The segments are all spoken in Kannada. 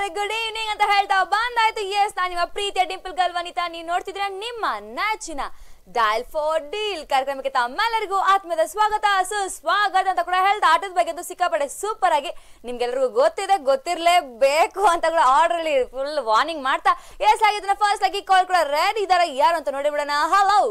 ಗುಡ್ ಈವ್ನಿಂಗ್ ಅಂತ ಹೇಳ್ತಾ ಬಂದಾಯ್ತು ಎಸ್ ನಾನು ನಿಮ್ಮ ಪ್ರೀತಿಯ ಡಿಂಪಲ್ ಗಲ್ ವನಿತಾ ನೀವು ನೋಡ್ತಿದ್ರೆ ನಿಮ್ಮ ನಾಚಿನ ಡಯಲ್ ಫಾರ್ ಡೀಲ್ ಕಾರ್ಯಕ್ರಮಕ್ಕೆ ತಮ್ಮೆಲ್ಲರಿಗೂ ಆತ್ಮದ ಸ್ವಾಗತ ಸುಸ್ವಾಗತ ಅಂತ ಕೂಡ ಹೇಳ್ತಾ ಆಟದ ಬಗ್ಗೆ ಅಂತೂ ಸಿಕ್ಕಾಪಟ್ಟೆ ಸೂಪರ್ ಆಗಿ ನಿಮ್ಗೆಲ್ರಿಗೂ ಗೊತ್ತಿದೆ ಗೊತ್ತಿರ್ಲೇಬೇಕು ಅಂತ ಕೂಡ ಆರ್ಡರ್ ಅಲ್ಲಿ ಫುಲ್ ವಾರ್ನಿಂಗ್ ಮಾಡ್ತಾ ಎಸ್ ಆಗಿದ್ದನ್ನ ಫಸ್ಟ್ ಆಗಿ ಕಾಲ್ ಕೂಡ ರೆಡಿ ಇದಾರೆ ಯಾರು ಅಂತ ನೋಡಿ ಬಿಡೋಣ ಹಲೋ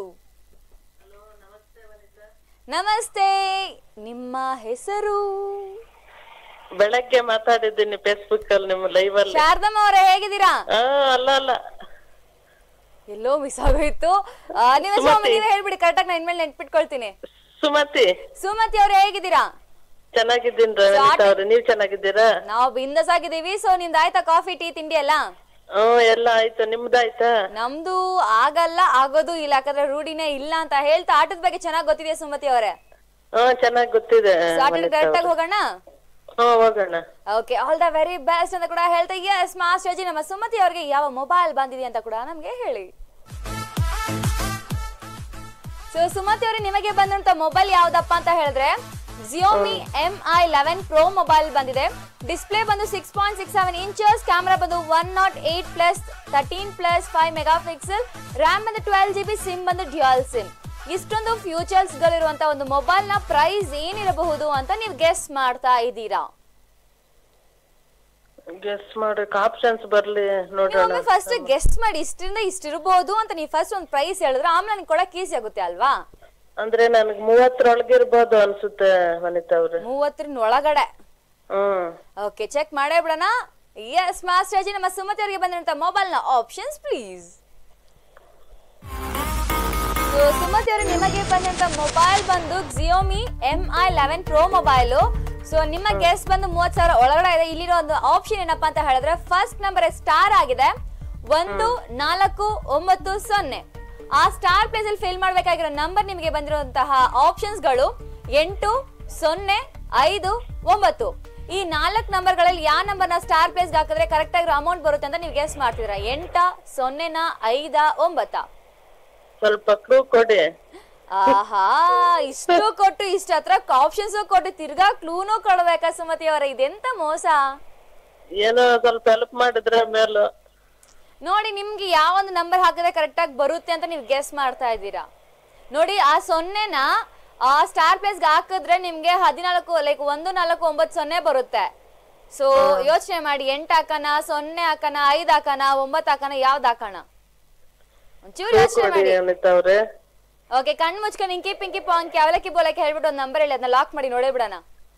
ನಮಸ್ತೆ ನಿಮ್ಮ ಹೆಸರು ಬೆಳಗ್ಗೆ ಮಾತಾಡಿದ್ದೀನಿ ಫೇಸ್ಬುಕ್ ಅಲ್ಲಿ ನಿಮ್ಮ ಲೈವ್ ಅಲ್ಲಿ ಶಾರದಮ್ಮ ಅವರೇ ಹೇಗಿದ್ದೀರಾ ಆ ಅಲ್ಲ ಅಲ್ಲ ಎಲ್ಲೋ ಮಿಸ್ ಆಗೋಯ್ತು ಆ, ನಿಮ್ಮ ಹೆಸರು ಒಮ್ಮೆ ನೀವೇ ಹೇಳ್ಬಿಡಿ ಕರೆಕ್ಟಾಗಿ ನಾನು ಇನ್ಮೇಲೆ ನೆನ್ಪಿಟ್ಕೊಳ್ತೀನಿ ಸುಮತಿ ಸುಮತಿ ಅವ್ರೆ ಹೇಗಿದ್ದೀರಾ ಚೆನ್ನಾಗಿದ್ದೀನಿ ರವನಿತಾ ಅವ್ರೆ ನೀವ್ ಚೆನ್ನಾಗಿದ್ದೀರಾ ನಾವು ಬಿಂದಸ್ ಆಗಿದ್ದೀವಿ ಸೊ ನಿಮ್ದು ಆಯ್ತಾ ಕಾಫಿ ಟೀ ತಿಂಡಿ ಎಲ್ಲ ಹ್ಮ್ ಎಲ್ಲ ಆಯ್ತು ನಿಮ್ದಾಯ್ತಾ ನಮ್ದು ಆಗಲ್ಲ ಆಗೋದು ಇಲ್ಲ ಯಾಕಂದ್ರೆ ರೂಢಿನೇ ಇಲ್ಲ ಅಂತ ಹೇಳ್ತಾ ಆಟದ ಬಗ್ಗೆ ಚೆನ್ನಾಗಿ ಗೊತ್ತಿದೆ ಸುಮತಿ ಅವರೇ ಹ್ಮ್ ಚೆನ್ನಾಗ್ ಗೊತ್ತಿದೆ ಸಾಟರ್ಡೆ ವನಿತಾ ಡೈರೆಕ್ಟ್ ಅವ್ರೆ. ಆಗಿ ಹೋಗೋಣ ಹ್ಮ್ ಹೋಗೋಣ okay all the very best ಅಂತ ಕೂಡ ಹೇಳ್ತಾ ಎಸ್ ಮಾಸ್ಟರ್ ಜಿ ನಮ್ಮ ಸುಮತಿ ಅವರಿಗೆ ಯಾವ ಮೊಬೈಲ್ ಬಂದಿದೆ ಅಂತ ಕೂಡ ನಮ್ಗೆ ಹೇಳಿ ಸೊ ಸುಮತಿ ಅವರೇ ನಿಮಗೆ ಬಂದಂತ ಮೊಬೈಲ್ ಯಾವ್ದಪ್ಪ ಅಂತ ಹೇಳಿದ್ರೆ Xiaomi M I eleven pro mobile ಬಂದಿದೆ ಡಿಸ್ಪ್ಲೇ ಬಂದು six point six seven inches camera ಬಂದು one nought eight plus thirteen plus five megapixel RAM ಬಂದು ಟ್ವೆಲ್ ಜಿ ಬಿ ಸಿಮ್ ಬಂದು ಡ್ಯುಯಲ್ ಸಿಮ್ ಇಷ್ಟೊಂದು ಫ್ಯೂಚರ್ಸ್ ಗಳಿರುವಂತ ಒಂದು ಮೊಬೈಲ್ ನ ಪ್ರೈಸ್ ಏನಿರಬಹುದು ಅಂತ ನೀವು ಗೆಸ್ ಮಾಡ್ತಾ ಇದ್ದೀರಾ ಗೆಸ್ ಮಾಡಕ್ ಆಪ್ಷನ್ಸ್ ಬರ್ಲಿ ನೋಡೋಣ ನೀವೊಮ್ಮೆ ಫಸ್ಟ್ ಗೆಸ್ಟ್ ಮಾಡಿ ಇಷ್ಟರಿಂದ ಇಷ್ಟಿರ್ಬೋದು ಅಂತ ನೀವು ಫಸ್ಟ್ ಒಂದು ಪ್ರೈಸ್ ಹೇಳಿದ್ರೆ ಆಮೇಲೆ ನನಗೆ ಕೊಡಕ್ ಈಸಿ ಆಗುತ್ತೆ ಅಲ್ವಾ ಅಂದ್ರೆ ನನ್ಗ್ ಮೂವತ್ತರೊಳಗಿರ್ಬೋದು ಅನ್ಸುತ್ತೆ ವನಿತಾ ಅವ್ರೆ ಮೂವತ್ತರಿಂದ ಒಳಗಡೆ ಹ್ಮ್ ಓಕೆ ಚೆಕ್ ಮಾಡೇ ಬಿಡೋಣ ಎಸ್ ಮಾಸ್ಟರ್ ಜಿ ನಮ್ಮ ಸುಮತಿ ಅವರಿಗೆ ಬಂದಿರುವಂತ ಮೊಬೈಲ್ ನ ಆಪ್ಷನ್ಸ್ ಪ್ಲೀಸ್ ಸುಮತಿ ಅವರು ನಿಮಗೆ ಬಂದಂತ ಮೊಬೈಲ್ ಬಂದು Xiaomi M I eleven pro mobile so ನಿಮ್ಮ ಗೆಸ್ ಬಂದು ಮೂವತ್ ಸಾವಿರ ಒಳಗಡೆ ಇದೆ ಇಲ್ಲಿರೋ ಒಂದು ಆಪ್ಷನ್ ಏನಪ್ಪಾ ಅಂತ ಹೇಳಿದ್ರೆ ಫಸ್ಟ್ ನಂಬರ್ ಸ್ಟಾರ್ ಆಗಿದೆ ಒಂದು ನಾಲ್ಕು ಒಂಬತ್ತು ಸೊನ್ನೆ ಆ ಸ್ಟಾರ್ ಪ್ಲೇಸ್ ಅಲ್ಲಿ ಫಿಲ್ ಮಾಡ್ಬೇಕಾಗಿರೋ ನಂಬರ್ ನಿಮಗೆ ಬಂದಿರುವಂತಹ ಆಪ್ಷನ್ಸ್ ಗಳು ಎಂಟು ಸೊನ್ನೆ ಐದು ಒಂಬತ್ತು ಈ ನಾಲ್ಕು ನಂಬರ್ಗಳಲ್ಲಿ ಯಾವ ನಂಬರ್ನ ಸ್ಟಾರ್ ಪ್ಲೇಸ್ಗೆ ಹಾಕಿದ್ರೆ ಕರೆಕ್ಟ್ ಆಗಿರೋ ಅಮೌಂಟ್ ಬರುತ್ತೆ ಅಂತ ನೀವು ಗೆಸ್ ಮಾಡ್ತಿದ್ದೀರಾ ಎಂಟ ಸೊನ್ನೆನ ಐದ ಒಂಬತ್ತ ಸ್ವಲ್ಪ ಕ್ಲೂ ಕೊಡಿ ಆಹಾ ಇಷ್ಟು ಕೊಟ್ಟು ಇಷ್ಟ ಹತ್ರ ಆಪ್ಷನ್ಸ್ ಕೊಟ್ಟು ತಿರ್ಗಾ ಕ್ಲೂನು ಕೊಡ್ಬೇಕಾ ಸುಮತಿ ಅವರ ಇದೆಂತ ಮೋಸ ಏನೋ ಸ್ವಲ್ಪ ಹೆಲ್ಪ್ ಮಾಡಿದ್ರೆ ಮೇಲು ನೋಡಿ ನಿಮ್ಗೆ ಯಾವ ಒಂದು ನಂಬರ್ ಹಾಕಿದ್ರೆ ಕರೆಕ್ಟ್ ಆಗಿ ಬರುತ್ತೆ ಅಂತ ನೀವು ಗೆಸ್ ಮಾಡ್ತಾ ಇದ್ದೀರಾ ನೋಡಿ ಆ ಸೊನ್ನೆನ ಆ ಸ್ಟಾರ್ ಪ್ಲೇಸ್ಗೆ ಹಾಕಿದ್ರೆ ನಿಮ್ಗೆ ಹದಿನಾಲ್ಕು ಲೈಕ್ ಒಂದು ನಾಲ್ಕು ಒಂಬತ್ತು ಸೊನ್ನೆ ಬರುತ್ತೆ ಸೊ ಯೋಚನೆ ಮಾಡಿ ಎಂಟು ಹಾಕನ ಸೊನ್ನೆ ಹಾಕನ ಐದು ಹಾಕನ ಒಂಬತ್ತು ಹಾಕನ ಯಾವ್ದು ಹಾಕಣ ಒಂಚೂರು ಕ್ಲೂ ಯೋಚನೆ ಕೊಡಿ ಮಾಡಿ ವನಿತಾ ಅವ್ರೆ ಓಕೆ ಕಣ್ ಮುಚ್ಕೊಂಡು ಇಂಕಿ ಪಿಂಕಿ ಪಾಂಕಿ ಅವಲಕ್ಕಿ ಬೋಲಕ್ಕೆ ಹೇಳ್ಬಿಟ್ಟು ಒಂದು ನಂಬರ್ ಹೇಳಿ ಅದನ್ನ ಲಾಕ್ ಮಾಡಿ ನೋಡೇ ಬಿಡೋಣ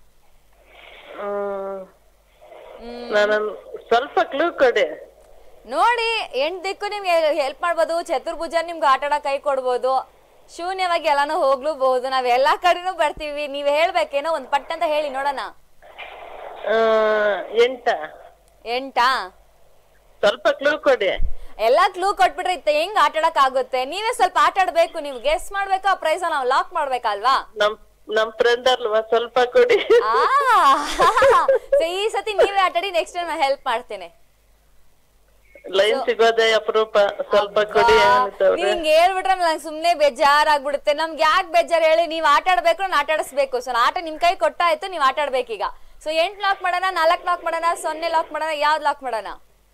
ಹ್ಮ್ ನಾನು ಸ್ವಲ್ಪ ಕ್ಲೂ ಕೊಡಿ ನೋಡಿ ಎಂಟ್ ದಿಕ್ಕು ನಿಮ್ಗೆ ಹೆಲ್ಪ್ ಮಾಡ್ಬೋದು ಚತುರ್ಭುಜ ನಿಮ್ಗೆ ಆಟ ಆಡೋ ಕೈ ಕೊಡ್ಬೋದು ಶೂನ್ಯವಾಗಿ ಎಲ್ಲಾನು ಹೋಗ್ಲೂಬಹುದು ನಾವ್ ಎಲ್ಲಾ ಕಡೆನೂ ಬರ್ತೀವಿ ನೀವ್ ಹೇಳ್ಬೇಕೇನೋ ಒಂದ್ ಪಟ್ ಅಂತ ಹೇಳಿ ನೋಡೋಣ ಆ, ಎಂಟ ಎಂಟಾ ಸ್ವಲ್ಪ ಕ್ಲೂ ಕೊಡಿ ಎಲ್ಲಾ ಕ್ಲೂ ಕೊಟ್ಬಿಟ್ರೆ ಇತ್ತ ಹೆಂಗ್ ಆಟ ಆಡಕ್ ಆಗುತ್ತೆ ನೀವೇ ಸ್ವಲ್ಪ ಆಟ ಆಡ್ಬೇಕು ನೀವು ಗೆಸ್ ಮಾಡ್ಬೇಕು ಆ ಪ್ರೈಸ್ ನಾವ್ ಲಾಕ್ ಮಾಡ್ಬೇಕಲ್ವಾ ನಮ್ ನಮ್ ಫ್ರೆಂಡ್ ಅಲ್ವಾ ಸ್ವಲ್ಪ ಕೊಡಿ ಆ ಸೊ ಈ ಸತಿ ನೀವೇ ಆಟಾಡಿ ನೆಕ್ಸ್ಟ್ ಟೈಮ್ ನಾನು ಹೆಲ್ಪ್ ಮಾಡ್ತೇನೆ ಲೈನ್ ಸಿಗೋದೇ ಅಪರೂಪ ಸ್ವಲ್ಪ ಕೊಡಿ ವನಿತಾ ಅವ್ರೆ. ನೀವ್ ಹಿಂಗ್ ಹೇಳ್ಬಿಟ್ರೆ ನಂಗೆ ಸುಮ್ನೆ ಬೇಜಾರಾಗ್ಬಿಡುತ್ತೆ ನಮ್ಗೆ ಯಾಕೆ ಬೇಜಾರ್ ಹೇಳಿ ನೀವ್ ಆಟ ಆಡ್ಬೇಕು ನಾನು ಆಟ ಆಡಿಸ್ಬೇಕು ಸೊ ಆಟ ನಿಮ್ ಕೈ ಕೊಟ್ಟಾಯ್ತು ನೀವ್ ಆಟ ಆಡ್ಬೇಕೀಗ ಸೊ ಎಂಟ್ ಲಾಕ್ ಮಾಡೋಣ ನಾಲ್ಕ್ ಲಾಕ್ ಮಾಡೋಣ ಸೊನ್ನೆ ಲಾಕ್ ಮಾಡೋಣ ಯಾವ್ದ್ ಲಾಕ್ ಮಾಡೋಣ